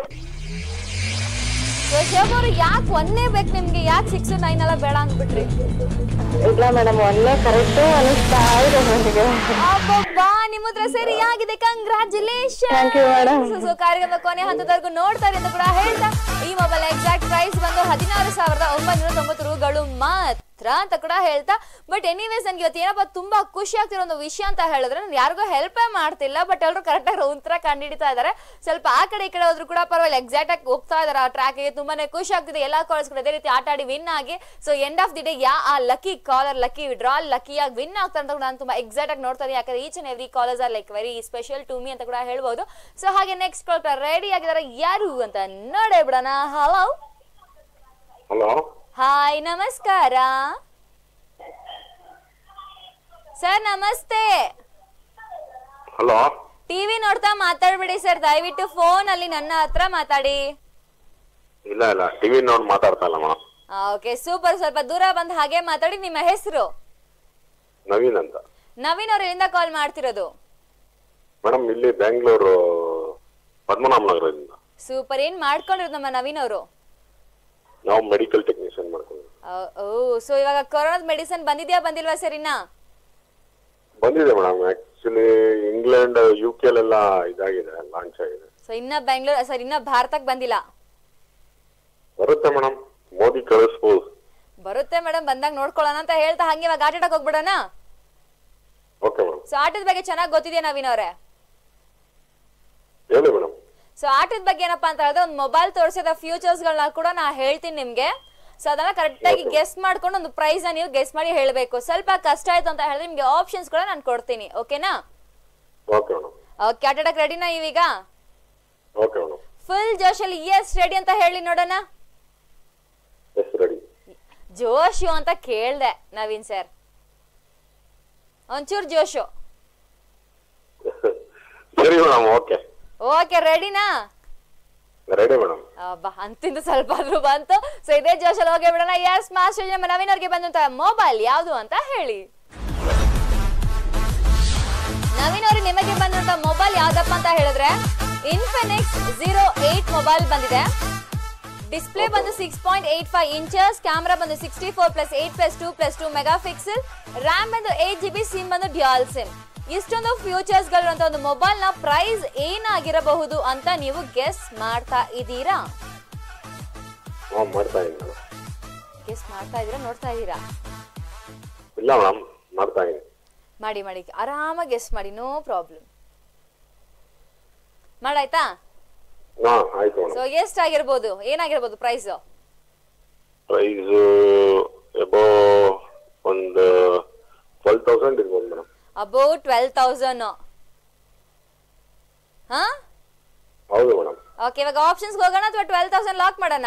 So, ಶೋಭಾ ಅವ್ರು ಯಾಕೆ ಒಂದೇ ಬೇಕು ನಿಮ್ಗೆ ಯಾಕೆ ಸಿಕ್ಸ್ ನೈನ್ ಎಲ್ಲ ಬೇಡ ಅಂದ್ಬಿಟ್ರಿ ಇಲ್ಲ ಮೇಡಮ್ ಒಂದೇ ಕರೆಕ್ಟ್ ಅನಿಸ್ತಾ ಇದೆ ನನಗೆ ಅಬ್ಬಬ್ಬಾ ನಿಮ್ಮ ಉತ್ತರ ಸರಿಯಾಗಿದೆ congratulation Thank you, madam. So ಕಾರ್ಯಕ್ರಮ ಕೊನೆ ಹಂತದವರೆಗೂ ನೋಡ್ತಾರೆ ಅಂತ ಕೂಡ ಹೇಳ್ತಾ ಈ ಮೊಬೈಲ್ ಎಕ್ಸಾಕ್ಟ್ ಪ್ರೈಸ್ ಬಂದು ಹದಿನಾರು ಸಾವಿರದ ಒಂಬೈನೂರ ತೊಂಬತ್ತು ರೂಗಳು ಮಾತ್ರ ಅಂತ ಕೂಡ ಹೇಳ್ತಾ ಬಟ್ ಎನಿವೇಸ್ ನನ್ಗೆ ಇವತ್ತು ಏನಪ್ಪ ತುಂಬಾ ಖುಷಿ ಆಗ್ತಿರೋ ಒಂದು ವಿಷಯ ಅಂತ ಹೇಳಿದ್ರೆ ನಾನು ಯಾರಿಗೂ ಹೆಲ್ಪೇ ಮಾಡ್ತಿಲ್ಲ ಬಟ್ ಎಲ್ಲರೂ ಕರೆಕ್ಟ್ ಆಗಿ ಉತ್ತರ ಕಂಡಿಡಿತಾ ಇದ್ದಾರೆ ಸ್ವಲ್ಪ ಆ ಕಡೆ ಈ ಕಡೆ ಹೋದ್ರು ಕೂಡ ಪರವಾಗಿಲ್ಲ ಎಕ್ಸಾಕ್ಟ್ ಆಗಿ ಹೋಗ್ತಾ ಇದಾರೆ ಆ ಟ್ರ್ಯಾಕ್ಗೆ ತುಂಬಾನೇ ಖುಷಿ ಆಗ್ತಿದೆ ಎಲ್ಲಾ ಕಾಲೇಜ್ ಕೂಡ ಅದೇ ರೀತಿ ಆಟ ಆಡಿ ವಿನ್ ಆಗಿ so end of the day ಯಾ ಆ ಲಕ್ಕಿ ಕಾಲರ್ ಲಕ್ಕಿ ಡ್ರಾ ಲಕ್ಕಿಯಾಗಿ ವಿನ್ ಆಗ್ತಾರೆ ಅಂತ ಕೂಡ ನಾನು ತುಂಬಾ ಎಕ್ಸಾಕ್ಟ್ ಆಗಿ ನೋಡ್ತಾ ಇದ್ದೀನಿ ಯಾಕಂದ್ರೆ each and every college are like very special to me ಅಂತ ಕೂಡ ಹೇಳ್ಬೋದು ಸೊ ಹಾಗೆ ನೆಕ್ಸ್ಟ್ ಕಾಲ್ ರೆಡಿ ಆಗಿದ್ದಾರೆ ಯಾರು ಅಂತ ನೋಡೇ ಬಿಡೋಣ ಹಲೋ ಹಲೋ ಹಾಯ್ ನಮಸ್ಕಾರ ಸರ್ ನಮಸ್ತೆ ಹಲೋ ಟಿವಿ ನೋಡ್ತಾ ಮಾತಾಡ್ಬಿಡಿ ಸರ್ ದಯವಿಟ್ಟು ಫೋನ್ ಅಲ್ಲಿ ನನ್ನ ಹತ್ರ ಮಾತಾಡಿ ಇಲ್ಲ ಇಲ್ಲ ಟಿವಿ ನೋಡಿ ಮಾತಾಡ್ತಾ ಇಲ್ಲಮ್ಮ ಓಕೆ ಸೂಪರ್ ಸ್ವಲ್ಪ ದೂರ ಬಂದು ಹಾಗೆ ಮಾತಾಡಿ ನಿಮ್ಮ ಹೆಸರು ನವೀನ್ ಅಂತ ನವೀನ್ ಅವ್ರು ಎಲ್ಲಿಂದ ಕಾಲ್ ಮಾಡ್ತಿರೋದು ಮೇಡಮ್ ಇಲ್ಲಿ ಬೆಂಗಳೂರು ಪದ್ಮನಾಭ ನಗರದಿಂದ ಸೂಪರ್ ಏನ್ ಮಾಡ್ಕೊಂಡಿರೋದು ನಮ್ಮ ನವೀನ್ ಅವರು ನಾವು ಮೆಡಿಕಲ್ ಟೆಕ್ನಿಷಿಯನ್ ಮಾಡ್ಕೊಂಡಿದ್ದೀವಿ ಓ ಸೊ ಇವಾಗ ಕೊರೋನಾದ ಮೆಡಿಸಿನ್ ಬಂದಿದ್ಯಾ ಬಂದಿಲ್ವಾ ಸರ್ ಇನ್ನ ಬಂದಿದೆ ಮೇಡಮ್ ಆಕ್ಚುಲಿ ಇಂಗ್ಲೆಂಡ್ ಯು ಕೆಲೆಲ್ಲ ಇದಾಗಿದೆ ಲಾಂಚ್ ಆಗಿದೆ ಸೊ ಇನ್ನ ಬೆಂಗಳೂರು ಸರ್ ಇನ್ನ ಭಾರತಕ್ಕೆ ಬಂದಿಲ್ಲ ಬರುತ್ತೆ ಮೇಡಮ್ ಮೋದಿ ಕಳಿಸ್ಬೋದು ಬರುತ್ತೆ ಮೇಡಮ್ ಬಂದಾಗ ನೋಡ್ಕೊಳ್ಳೋಣ ಅಂತ ಹೇಳ್ತಾ ಹಂಗೆ ಇವಾಗ ಆಟ ಆಡಕ್ ಹೋಗ್ಬಿಡೋಣ ಓಕೆ ಮೇಡಮ್ ಸೊ ಆಟದ ಬಗ್ಗೆ ಚೆನ್ನಾಗಿ ಗೊತ್ತಿದೆಯಾ ನವೀನ್ ಅವರೇ ಹೇಳಿ ಮೇಡಮ್ ಸೊ ಆಟದ ಬಗ್ಗೆ ಏನಪ್ಪಾ ಅಂತ ಹೇಳಿದ್ರೆ ಒಂದು ಮೊಬೈಲ್ ತೋರಿಸಿದ ಫ್ಯೂಚರ್ಸ್ ಗಳನ್ನ ಕೂಡ ನಾ ಹೇಳ್ತೀನಿ ನಿಮ್ಗೆ ಸೊ ಅದನ್ನ ಕರೆಕ್ಟ್ ಆಗಿ ಗೆಸ್ ಮಾಡ್ಕೊಂಡು ಒಂದು ಪ್ರೈಸ್ ನ ನೀವು ಗೆಸ್ ಮಾಡಿ ಹೇಳ್ಬೇಕು ಸ್ವಲ್ಪ ಕಷ್ಟ ಆಯ್ತು ಅಂತ ಹೇಳಿದ್ರೆ ನಿಮ್ಗೆ ಆಪ್ಷನ್ಸ್ ಕೂಡ ನಾನು ಕೊಡ್ತೀನಿ ಓಕೆನಾ ಓಕೆ ಮೇಡಮ್ ಓಕೆ ಆಟ ಆಡಕ್ ರೆಡಿನಾ ನೀವೀಗ ಓಕೆ ಮೇಡಮ್ ಫುಲ್ ಜೋಶಲ್ಲಿ ಎಸ್ ರೆಡಿ ಅಂತ ಹೇಳಿ ನೋಡೋಣ ಎಸ್ ರೆಡಿ ಜೋಶು ಅಂತ ಕೇಳ್ದೆ ನವೀನ್ ಸರ್ ಒಂಚೂರು ಜೋಶು ಸರಿ ಮೇಡಮ್ ಓಕೆ ಓಕೆ ರೆಡಿನಾ ರೆಡಿ ಮೇಡಮ್ ಅಬ್ಬಾ ಅಂತಿಂದ ಸ್ವಲ್ಪ ಆದ್ರೂ ಬಂತು ಸೊ ಇದೇ ಜೋಶಲ್ಲಿ ಹೋಗಿ ಬಿಡೋಣ ಎಸ್ ಮಾಸ್ಟರ್ ನಮ್ಮ ನವೀನ್ ಅವ್ರಿಗೆ ಬಂದಂತ ಮೊಬೈಲ್ ಯಾವುದು ಅಂತ ಹೇಳಿ ನವೀನ್ ಅವ್ರಿಗೆ ನಿಮಗೆ ಬಂದಂತ ಮೊಬೈಲ್ ಯಾವ್ದಪ್ಪ ಅಂತ ಹೇಳಿದ್ರೆ ಇನ್ಫಿನಿಕ್ಸ್ ಜೀರೋ ಏಟ್ ಮೊಬೈಲ್ ಬಂದಿದೆ ಡಿಸ್ಪ್ಲೇ ಬಂದು six point eight five inches camera ಬಂದು sixty four plus eight plus two plus two megapixel RAM ಬಂದು ಏಟ್ ಜಿ ಬಿ ಸಿಮ್ ಬಂದು ಡ್ಯಾಲ್ ಸಿಮ್ ಇಷ್ಟೊಂದು ಫ್ಯೂಚರ್ಸ್ ಗಳಿರುವಂತ ಒಂದು ಮೊಬೈಲ್ ನ ಪ್ರೈಸ್ ಏನಾಗಿರಬಹುದು ಅಂತ ನೀವು ಗೆಸ್ ಮಾಡ್ತಾ ಇದ್ದೀರಾ ಹ್ಞೂ ಮಾಡ್ತಾ ಇದ್ದೀನಿ ಮೇಡಮ್ ಗೆಸ್ ಮಾಡ್ತಾ ಇದ್ದೀರಾ ನೋಡ್ತಾ ಇದ್ದೀರಾ ಇಲ್ಲ ಮೇಡಮ್ ಮಾಡ್ತಾ ಇದ್ದೀನಿ ಮಾಡಿ ಮಾಡಿ ಆರಾಮಾಗಿ ಗೆಸ್ ಮಾಡಿ ನೋ ಪ್ರಾಬ್ಲಮ್ ಮಾಡಾಯ್ತಾ ಹಾ ಆಯ್ತು ಸೊ ಮೇಡಮ್ ಎಷ್ಟಾಗಿರ್ಬೋದು ಏನಾಗಿರ್ಬೋದು ಪ್ರೈಸ್ ಪ್ರೈಸು ಎಬೋ ಒಂದು ಟ್ವೆಲ್ ತೌಸಂಡ್ ಇರ್ಬೋದು ಮೇಡಮ್ ಅಬೌ ಟ್ವೆಲ್ ತೌಸಂಡ್ ಹಾ ಹೌದು ಮೇಡಮ್ ಓಕೆ ಇವಾಗ ಆಪ್ಷನ್ಸ್ ಹೋಗೋಣ ಅಥವಾ ಟ್ವೆಲ್ ತೌಸಂಡ್ ಲಾಕ್ ಮಾಡೋಣ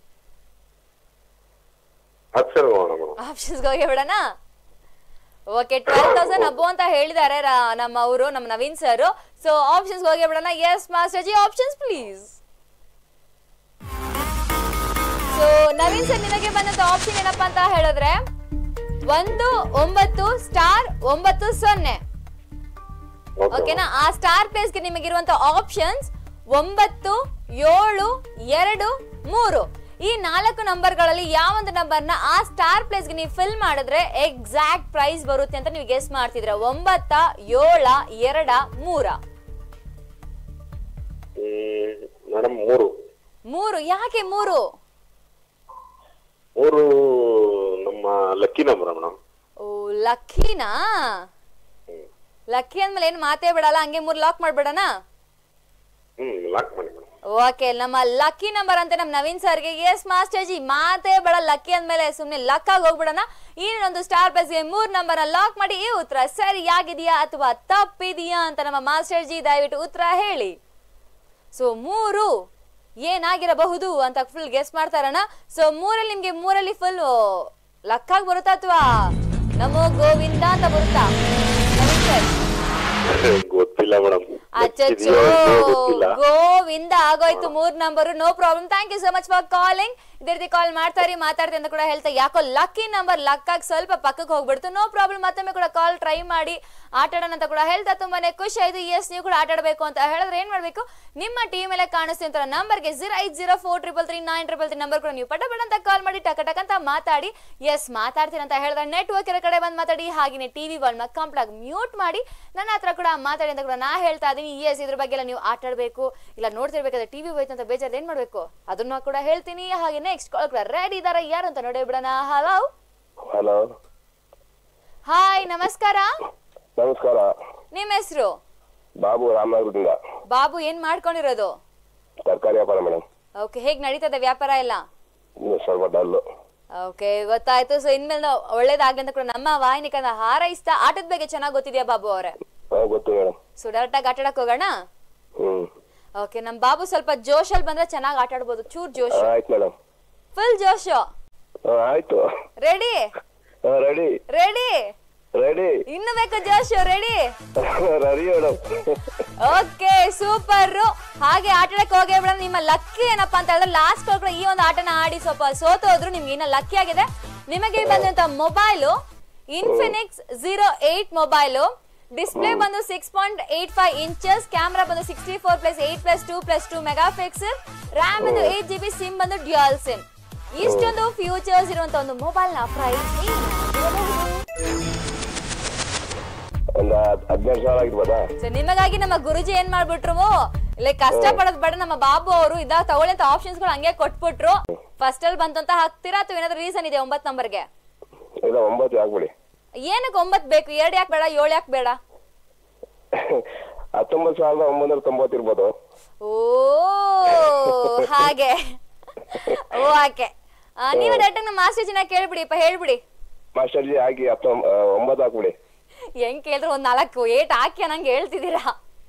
ಆಪ್ಷನ್ ಹೋಗೋಣ ಮೇಡಮ್ ಆಪ್ಷನ್ಸ್ ಹೋಗಿ ಬಿಡೋಣ ಓಕೆ ಟ್ವೆಲ್ ತೌಸಂಡ್ ಅಬೋ ಅಂತ ಹೇಳಿದ್ದಾರೆ ರಾ- ನಮ್ಮ ಅವರು ನಮ್ಮ ನವೀನ್ ಸರ್ ಸೊ ಆಪ್ಷನ್ಸ್ ಹೋಗಿ ಬಿಡೋಣ yes master ji options please so Naveen sir ನಿಮಗೆ ಬಂದಂತ ಆಪ್ಷನ್ ಏನಪ್ಪಾ ಅಂತ ಹೇಳಿದ್ರೆ ಒಂದು ಒಂಬತ್ತು ಸ್ಟಾರ್ ಒಂಬತ್ತು ಸೊನ್ನೆ ಓಕೆ ಓಕೆನಾ ಆ ಸ್ಟಾರ್ ಪ್ಲೇಸ್ಗೆ ನಿಮಗಿರುವಂತ ಆಪ್ಷನ್ಸ್ ಒಂಬತ್ತು ಏಳು ಎರಡು ಮೂರು ಈ ನಾಲ್ಕು ನಂಬರ್ಗಳಲ್ಲಿ ಯಾವೊಂದು ನಂಬರ್ನ ಆ ಸ್ಟಾರ್ ಪ್ಲೇಸ್ಗೆ ನೀವು ಫಿಲ್ ಮಾಡಿದ್ರೆ ಎಕ್ಸಾಕ್ಟ್ ಪ್ರೈಸ್ ಬರುತ್ತೆ ಅಂತ ನೀವು ಗೆಸ್ ಮಾಡ್ತಿದ್ರ ಒಂಬತ್ತ ಏಳ ಎರಡ ಮೂರ ಮೇಡಮ್ ಮೂರು ಮೂರು ಯಾಕೆ ಮೂರು ಮೂರು ನಮ್ಮ ಲಕ್ಕಿ ನಂಬರ್ ಮೇಡಮ್ ಓ ಲಕ್ಕಿನಾ ಲಕ್ಕಿ ಅಂದ್ಮೇಲೆ ಏನ್ ಮಾತೇ ಬಿಡಲ್ಲ ಹಂಗೆ ಮೂರ್ ಲಾಕ್ ಮಾಡ್ಬಿಡೋಣ ಹ್ಮ್ ಲಾಕ್ ಮಾಡಿ ಮೇಡಮ್ ಓಕೆ ನಮ್ಮ ಲಕ್ಕಿ ನಂಬರ್ ಅಂತ ನಮ್ಮ ನವೀನ್ ಸರ್ಗೆ ಎಸ್ ಮಾಸ್ಟರ್ ಜಿ ಮಾತೇ ಬೇಡ ಲಕ್ಕಿ ಅಂದ್ಮೇಲೆ ಸುಮ್ನೆ ಲಕ್ ಆಗಿ ಹೋಗ್ಬಿಡೋಣ ಈ ಒಂದು ಸ್ಟಾರ್ ಪ್ಲಸ್ಗೆ ಮೂರ್ ನಂಬರ್ ಲಾಕ್ ಮಾಡಿ ಈ ಉತ್ತರ ಸರಿಯಾಗಿದೆಯಾ ಅಥವಾ ತಪ್ಪಿದೆಯಾ ಅಂತ ನಮ್ಮ ಮಾಸ್ಟರ್ ಜಿ ದಯವಿಟ್ಟು ಉತ್ತರ ಹೇಳಿ ಸೊ ಮೂರು ಏನಾಗಿರಬಹುದು ಅಂತ ಫುಲ್ ಗೆಸ್ ಮಾಡ್ತಾರಣ ಸೊ ಮೂರಲ್ಲಿ ನಿಮ್ಗೆ ಮೂರಲ್ಲಿ ಫುಲ್ ಲಕ್ಕಾಗಿ ಬರುತ್ತಾ ಅಥವಾ ನಮೋ ಗೋವಿಂದ ಅಂತ ಬರುತ್ತಾ ನವೀನ್ ಸರ್ ಗೊತ್ತಿಲ್ಲ ಮೇಡಮ್ ಅಚ್ಚಚ್ಚೋ ಗೊತ್ತಿಲ್ಲ ಗೋವಿಂದ ಆಗೋಯ್ತು ಮೂರ್ number no problem thank you so much for calling ಇದೇ ರೀತಿ ಕಾಲ್ ಮಾಡ್ತಾರಿ ಮಾತಾಡ್ತಿ ಅಂತ ಕೂಡ ಹೇಳ್ತಾ ಯಾಕೋ ಲಕ್ಕಿ ನಂಬರ್ ಲಕ್ಕಾಗಿ ಸ್ವಲ್ಪ ಪಕ್ಕಕ್ಕೆ ಹೋಗ್ಬಿಡ್ತು ನೋ ಪ್ರಾಬ್ಲಮ್ ಮತ್ತೊಮ್ಮೆ ಕೂಡ ಕಾಲ್ ಟ್ರೈ ಮಾಡಿ ಆಟ ಆಡೋಣ ಅಂತ ಕೂಡ ಹೇಳ್ತಾ ತುಂಬಾನೇ ಖುಷಿ ಆಯ್ತು ಎಸ್ ನೀವು ಕೂಡ ಆಟ ಆಡಬೇಕು ಅಂತ ಹೇಳಿದ್ರೆ ಏನ್ ಮಾಡ್ಬೇಕು ನಿಮ್ಮ ಟೀಮ್ ಮೇಲೆ ಕಾಣಿಸ್ತಿಂತ ನಂಬರ್ಗೆ zero eight zero four triple three nine triple three number ಕೂಡ ನೀವು ಪಟ ಪಟ ಅಂತ ಕಾಲ್ ಮಾಡಿ ಟಕ ಟಕ್ ಅಂತ ಮಾತಾಡಿ ಎಸ್ ಮಾತಾಡ್ತೀನಿ ಅಂತ ಹೇಳಿದ್ರೆ ನೆಟ್ವರ್ಕ್ ಇರೋ ಕಡೆ ಬಂದು ಮಾತಾಡಿ ಹಾಗೆಯೇ ಟಿವಿ ವರ್ಲ್ಡ್ ಕಂಪ್ಲೀಟ್ ಆಗಿ ಮ್ಯೂಟ್ ಮಾಡಿ ನನ್ನ ಹತ್ರ ಕೂಡ ಮಾತಾಡಿ ಅಂತ ಕೂಡ ನಾ ಹೇಳ್ತಾ ಇದೀನಿ ಎಸ್ ಇದ್ರ ಬಗ್ಗೆ ಎಲ್ಲ ನೀವು ಆಟ ಆಡಬೇಕು ಇಲ್ಲ ನೋಡ್ತಿರ್ಬೇಕಾದ್ರೆ ಟಿವಿ ಹೋಯ್ತು ಅಂತ ಬೇಜಾರು ಏನ್ ಮಾಡ್ಬೇಕು ಅದನ್ನ ಕೂಡ ಹೇಳ್ತೀನಿ ಹಾಗೆ ನೆಕ್ಸ್ಟ್ ಕಾಲ್ ಕೂಡ ರೆಡಿ ಇದಾರ ಯಾರು ಅಂತ ನೋಡಿ ಬಿಡೋಣ ಹಲೋ ಹಲೋ ಹಾಯ್ ನಮಸ್ಕಾರ ನಮಸ್ಕಾರ ನಿಮ್ಮ ಹೆಸರು ಬಾಬು ರಾಮನಗರದಿಂದ ಬಾಬು ಏನ್ ಮಾಡ್ಕೊಂಡಿರೋದು ತರಕಾರಿ ವ್ಯಾಪಾರ ಮೇಡಮ್ ಓಕೆ ಹೇಗ್ ನಡೀತದೆ ವ್ಯಾಪಾರ ಎಲ್ಲ ಇನ್ನು ಸ್ವಲ್ಪ ಡಲ್ಲು ಓಕೆ ಗೊತ್ತಾಯ್ತು ಸೊ ಇನ್ಮೇಲೆ ಒಳ್ಳೇದಾಗ್ಲಿ ಅಂತ ಕೂಡ ನಮ್ಮ ವಾಹಿನಿಕನ ಹಾರೈಸ್ತಾ ಆಟದ ಬಗ್ಗೆ ಚೆನ್ನಾಗಿ ಗೊತ್ತಿದೆಯಾ ಬಾಬು ಅವರೇ ಹಾಂ ಗೊತ್ತು ಮೇಡಮ್ ಸೊ ಡೈರೆಕ್ಟ್ ಆಗಿ ಆಟ ಆಡಕ್ ಹೋಗೋಣ ಹ್ಞೂ ಓಕೆ ನಮ್ ಬಾಬು ಸ್ವಲ್ಪ ಜೋಶಲ್ಲಿ ಬಂದ್ರೆ ಚೆನ್ನಾಗಿ ಆಟ ಆಡ್ಬೋದು ಚೂರ್ ಜೋಶ್ ಆಯ್ತು ಮೇಡಮ್ ಫುಲ್ ಜೋಶ್ ಹಾಂ ಆಯ್ತು ರೆಡಿ ಹಾಂ ರೆಡಿ ರೆಡಿ ರೆಡಿ ಇನ್ನು ಬೇಕು ಜೋಶ್ ready ready madam okay super ಹಾಗೆ ಆಟ ಆಡಕ್ ಹೋಗೇ ಬಿಡ ನಿಮ್ಮ ಲಕ್ಕಿ ಏನಪ್ಪಾ ಅಂತ ಹೇಳಿದ್ರೆ ಲಾಸ್ಟ್ ಕೂಡ ಈ ಒಂದು ಆಟನ ಆಡಿ ಸ್ವಲ್ಪ ಸೋತೋದ್ರು ನಿಮ್ಗೆ ಇನ್ನ ಲಕ್ಕಿ ಆಗಿದೆ ನಿಮಗೆ ಬಂದಂತ mobile Infinix zero eight mobile display ಬಂದು six point eight five inches camera ಬಂದು sixty four plus eight plus two plus two megapixel RAM ಬಂದು ಏಟ್ ಜಿ ಬಿ ಸಿಮ್ ಬಂದು ಡ್ಯೂಯಲ್ ಸಿಮ್ ಇಷ್ಟೊಂದು ಫ್ಯೂಚರ್ಸ್ ಇರುವಂತ ಒಂದು ಮೊಬೈಲ್ ನ ಪ್ರೈಸ್ ಒಂದು ಹದಿನೆಂಟು ಸಾವಿರ ಆಗಿರ್ಬೋದಾ ಸೊ ನಿಮಗಾಗಿ ನಮ್ಮ ಗುರುಜಿ ಏನ್ ಮಾಡ್ಬಿಟ್ರು ಇಲ್ಲ ಕಷ್ಟ ಪಡೋದ್ ಬೇಡ ನಮ್ಮ ಬಾಬು ಅವರು ಇದಾಗ ತಗೊಳ್ಳಿ ಅಂತ ಆಪ್ಷನ್ಸ್ ಗಳು ಹಂಗೆ ಕೊಟ್ಬಿಟ್ರು ಫಸ್ಟ್ ಅಲ್ಲಿ ಬಂತು ಅಂತ ಹಾಕ್ತೀರಾ ಅಥವಾ ಏನಾದ್ರು ರೀಸನ್ ಇದೆ ಒಂಬತ್ ನಂಬರ್ಗೆ ಇಲ್ಲ ಒಂಬತ್ತು ಆಗ್ಬಿಡಿ ಏನಕ್ಕೆ ಒಂಬತ್ ಬೇಕು ಎರಡ್ ಯಾಕೆ ಬೇಡ ಏಳು ಯಾಕೆ ಬೇಡ ಹತ್ತೊಂಬತ್ತು ಸಾವಿರದ ಒಂಬೈನೂರ ತೊಂಬತ್ತು ಇರ್ಬೋದು ಓ ಹಾಗೆ ಓ ಆಕೆ ಆ, ನೀವು ಡೈರೆಕ್ಟ್ ನಮ್ಮ ಮಾಸ್ಟರ್ ಜಿನ ಕೇಳ್ಬಿಡಿಪ್ಪ ಹೇಳ್ಬಿಡಿ ಮಾಸ್ಟರ್ ಜಿ ಹಾಕಿ ಹತ್ತೊಂಬ ಆ, ಒಂಬತ್ತು ಹಾಕ್ಬಿಡಿ ಹೆಂಗ್ ಕೇಳಿದ್ರೆ ಒಂದ್ ನಾಲ್ಕು ಏಟ್ ಹಾಕಿ ನಂಗೆ ಹೇಳ್ತಿದ್ದೀರಾ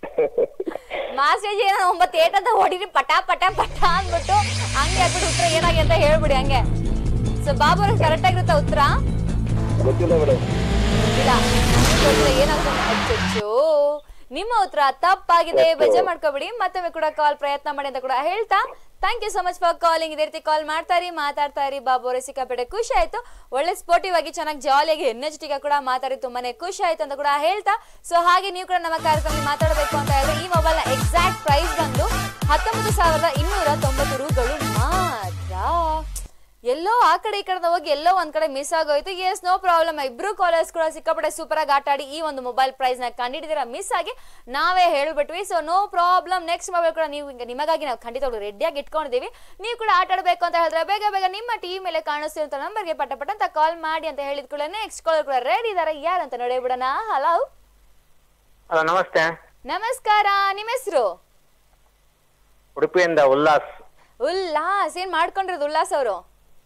ಮಾಸ್ಟರ್ ಜಿ ಏನೋ ಒಂಬತ್ತು ಏಟ್ ಅಂತ ಹೊಡಿರಿ ಪಟ ಪಟ ಪಟ ಅಂದ್ಬಿಟ್ಟು ಹಂಗೆ ಹಾಕ್ಬಿಟ್ಟು ಉತ್ತರ ಏನಾಗಿ ಅಂತ ಹೇಳ್ಬಿಡಿ ಹಂಗೆ ಸೊ ಬಾಬು ಅವ್ರಿಗೆ ಕರೆಕ್ಟ್ ಆಗಿರುತ್ತಾ ಉತ್ತರ ಗೊತ್ತಿಲ್ಲ ಮೇಡಮ್ ಇಲ್ಲ ನಿಮ್ಗೆ ಉತ್ತರ ಏನಾಗುತ್ತೆ ಅಚ್ಚಚ್ಚೋ ನಿಮ್ಮ ಉತ್ತರ ತಪ್ಪಾಗಿದೆ ಬೇಜಾರ್ ಮಾಡ್ಕೋಬಿಡಿ ಮತ್ತೊಮ್ಮೆ ಕೂಡ ಕಾಲ್ ಪ್ರಯತ್ನ ಮಾಡಿ ಅಂತ ಕೂಡ ಹೇಳ್ತಾ thank you so much for calling ಇದೇ ರೀತಿ ಕಾಲ್ ಮಾಡ್ತಾ ಇರಿ ಮಾತಾಡ್ತಾ ಇರಿ ಬಾಬು ಅವರೇ ಸಿಕ್ಕಾಪಟ್ಟೆ ಖುಷಿ ಆಯ್ತು ಒಳ್ಳೆ ಸ್ಪೋರ್ಟಿವ್ ಆಗಿ ಚೆನ್ನಾಗಿ ಜಾಲಿಯಾಗಿ ಎನರ್ಜೆಟಿಕ್ ಕೂಡ ಮಾತಾಡಿ ತುಂಬಾನೇ ಖುಷಿ ಆಯ್ತು ಅಂತ ಕೂಡ ಹೇಳ್ತಾ ಸೊ ಹಾಗೆ ನೀವು ಕೂಡ ನಮ್ಮ ಕಾರ್ಯಕ್ರಮದಲ್ಲಿ ಮಾತಾಡಬೇಕು ಅಂತ ಹೇಳಿದ್ರೆ ಈ ಮೊಬೈಲ್ ನ ಎಕ್ಸಾಕ್ಟ್ ಪ್ರೈಸ್ ಬಂದು ಹತ್ತೊಂಬತ್ತು ಸಾವಿರದ ಇನ್ನೂರ ತೊಂಬತ್ತು ರೂಗಳು ಮಾತ್ರ ಎಲ್ಲೋ ಆ ಕಡೆ ಈ ಕಡೆ ಹೋಗಿ ಎಲ್ಲೋ ಒಂದ್ ಕಡೆ ಮಿಸ್ ಆಗೋಯ್ತು ಎಸ್ ನೋ ಪ್ರಾಬ್ಲಮ್ ಇಬ್ರು ಕಾಲರ್ಸ್ ಕೂಡ ಸಿಕ್ಕಾಪಟ್ಟೆ ಸೂಪರ್ ಆಗಿ ಆಟ ಆಡಿ ಈ ಒಂದು ಮೊಬೈಲ್ ಪ್ರೈಸ್ ನ ಕಂಡಿಡಿದಿರ ಮಿಸ್ ಆಗಿ ನಾವೇ ಹೇಳ್ಬಿಟ್ವಿ so no problem next mobile ಕೂಡ ನೀವು ಈಗ ನಿಮಗಾಗಿ ನಾವು ಖಂಡಿತವಾಗ್ಲೂ ರೆಡಿಯಾಗಿ ಇಟ್ಕೊಂಡಿದೀವಿ ನೀವು ಕೂಡ ಆಟ ಆಡಬೇಕು ಅಂತ ಹೇಳಿದ್ರೆ ಬೇಗ ಬೇಗ ನಿಮ್ಮ ಟಿವಿ ಮೇಲೆ ಕಾಣಿಸ್ತಿರೋ ನಂಬರ್ಗೆ ಪಟ ಪಟ ಅಂತ ಕಾಲ್ ಮಾಡಿ ಅಂತ ಹೇಳಿದ ಕೂಡ ನೆಕ್ಸ್ಟ್ ಕಾಲರ್ ಕೂಡ ರೆಡಿ ಇದಾರೆ ಯಾರಂತ ನೋಡಿ ಬಿಡೋಣ ಹಲೋ ಹಲೋ ನಮಸ್ತೆ ನಮಸ್ಕಾರ ನಿಮ್ಮ ಹೆಸರು ಉಡುಪಿಯಿಂದ ಉಲ್ಲಾಸ್ ಉಲ್ಲಾಸ್ ಏನ್ ಮಾಡ್ಕೊಂಡಿರೋದು ಉಲ್ಲಾಸ್ ಅವರು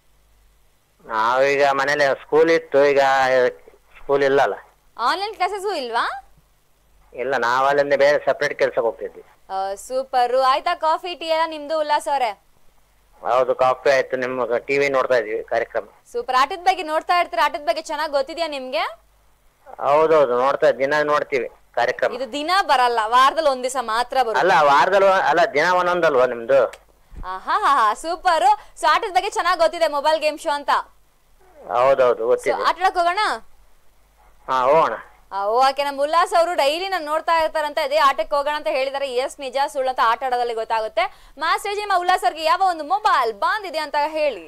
ನಾವೀಗ ಮನೇಲಿ ಸ್ಕೂಲ್ ಇತ್ತು ಈಗ ಸ್ಕೂಲ್ ಇಲ್ಲಲ್ಲ ಆನ್ಲೈನ್ ಕ್ಲಾಸಸ್ಗೂ ಇಲ್ವಾ ಇಲ್ಲ ನಾವು ಅಲ್ಲಿಂದ ಬೇರೆ ಸಪ್ರೇಟ್ ಕೆಲ್ಸಕ್ಕೆ ಹೋಗ್ತಿದ್ವಿ ಸೂಪರ್ ಆಯ್ತಾ ಕಾಫಿ ಟೀ ಎಲ್ಲ ನಿಮ್ದು ಉಲ್ಲಾಸ್ ಅವರೇ ಹೌದು ಕಾಫಿ ಆಯ್ತು ನಿಮ್ಮ ಟಿವಿ ನೋಡ್ತಾ ಇದೀವಿ ಕಾರ್ಯಕ್ರಮ ಸೂಪರ್ ಆಟದ ಬಗ್ಗೆ ನೋಡ್ತಾ ಇರ್ತೀರಾ ಆಟದ ಬಗ್ಗೆ ಚೆನ್ನಾಗಿ ಗೊತ್ತಿದ್ಯಾ ನಿಮ್ಗೆ ಹೌದೌದು ನೋಡ್ತಾ ದಿನ ನೋಡ್ತೀವಿ ಕಾರ್ಯಕ್ರಮ ಇದು ದಿನ ಬರಲ್ಲ ವಾರದಲ್ಲಿ ಒಂದ್ ದಿವಸ ಮಾತ್ರ ಬರುತ್ತೆ ಅಲ್ಲ ವಾರದಲ್ಲಿ ಅಲ್ಲ ದಿನ ಒಂದೊಂದಲ್ವಾ ನಿಮ್ದು ಆಹಾ ಸೂಪರ್ ಸೊ ಆಟದ ಬಗ್ಗೆ ಚೆನ್ನಾಗಿ ಗೊತ್ತಿದೆ ಮೊಬೈಲ್ ಗೇಮ್ ಶೋ ಅಂತ ಹೌದೌದು ಸೊ ಗೊತ್ತಿದೆ ಆಟ ಆಡಕ್ ಹೋಗೋಣ ಹಾ ಹೋಗೋಣ ಆ, ಓಕೆ ನಮ್ಮ ಉಲ್ಲಾಸ್ ಅವರು ಡೈಲಿ ನಾನು ನೋಡ್ತಾ ಇರ್ತಾರಂತ ಇದೇ ಆಟಕ್ಕೆ ಹೋಗೋಣ ಅಂತ ಹೇಳಿದಾರೆ ಎಸ್ ನಿಜ ಸುಳ್ಳು ಅಂತ ಆಟ ಆಡೋದಲ್ಲಿ ಗೊತ್ತಾಗುತ್ತೆ ಮಾಸ್ಟರ್ ಜಿ ನಿಮ್ಮ ಉಲ್ಲಾಸ್ ಅವ್ರಿಗೆ ಯಾವ ಒಂದು ಮೊಬೈಲ್ ಬಂದಿದೆ ಅಂತ ಹೇಳಿ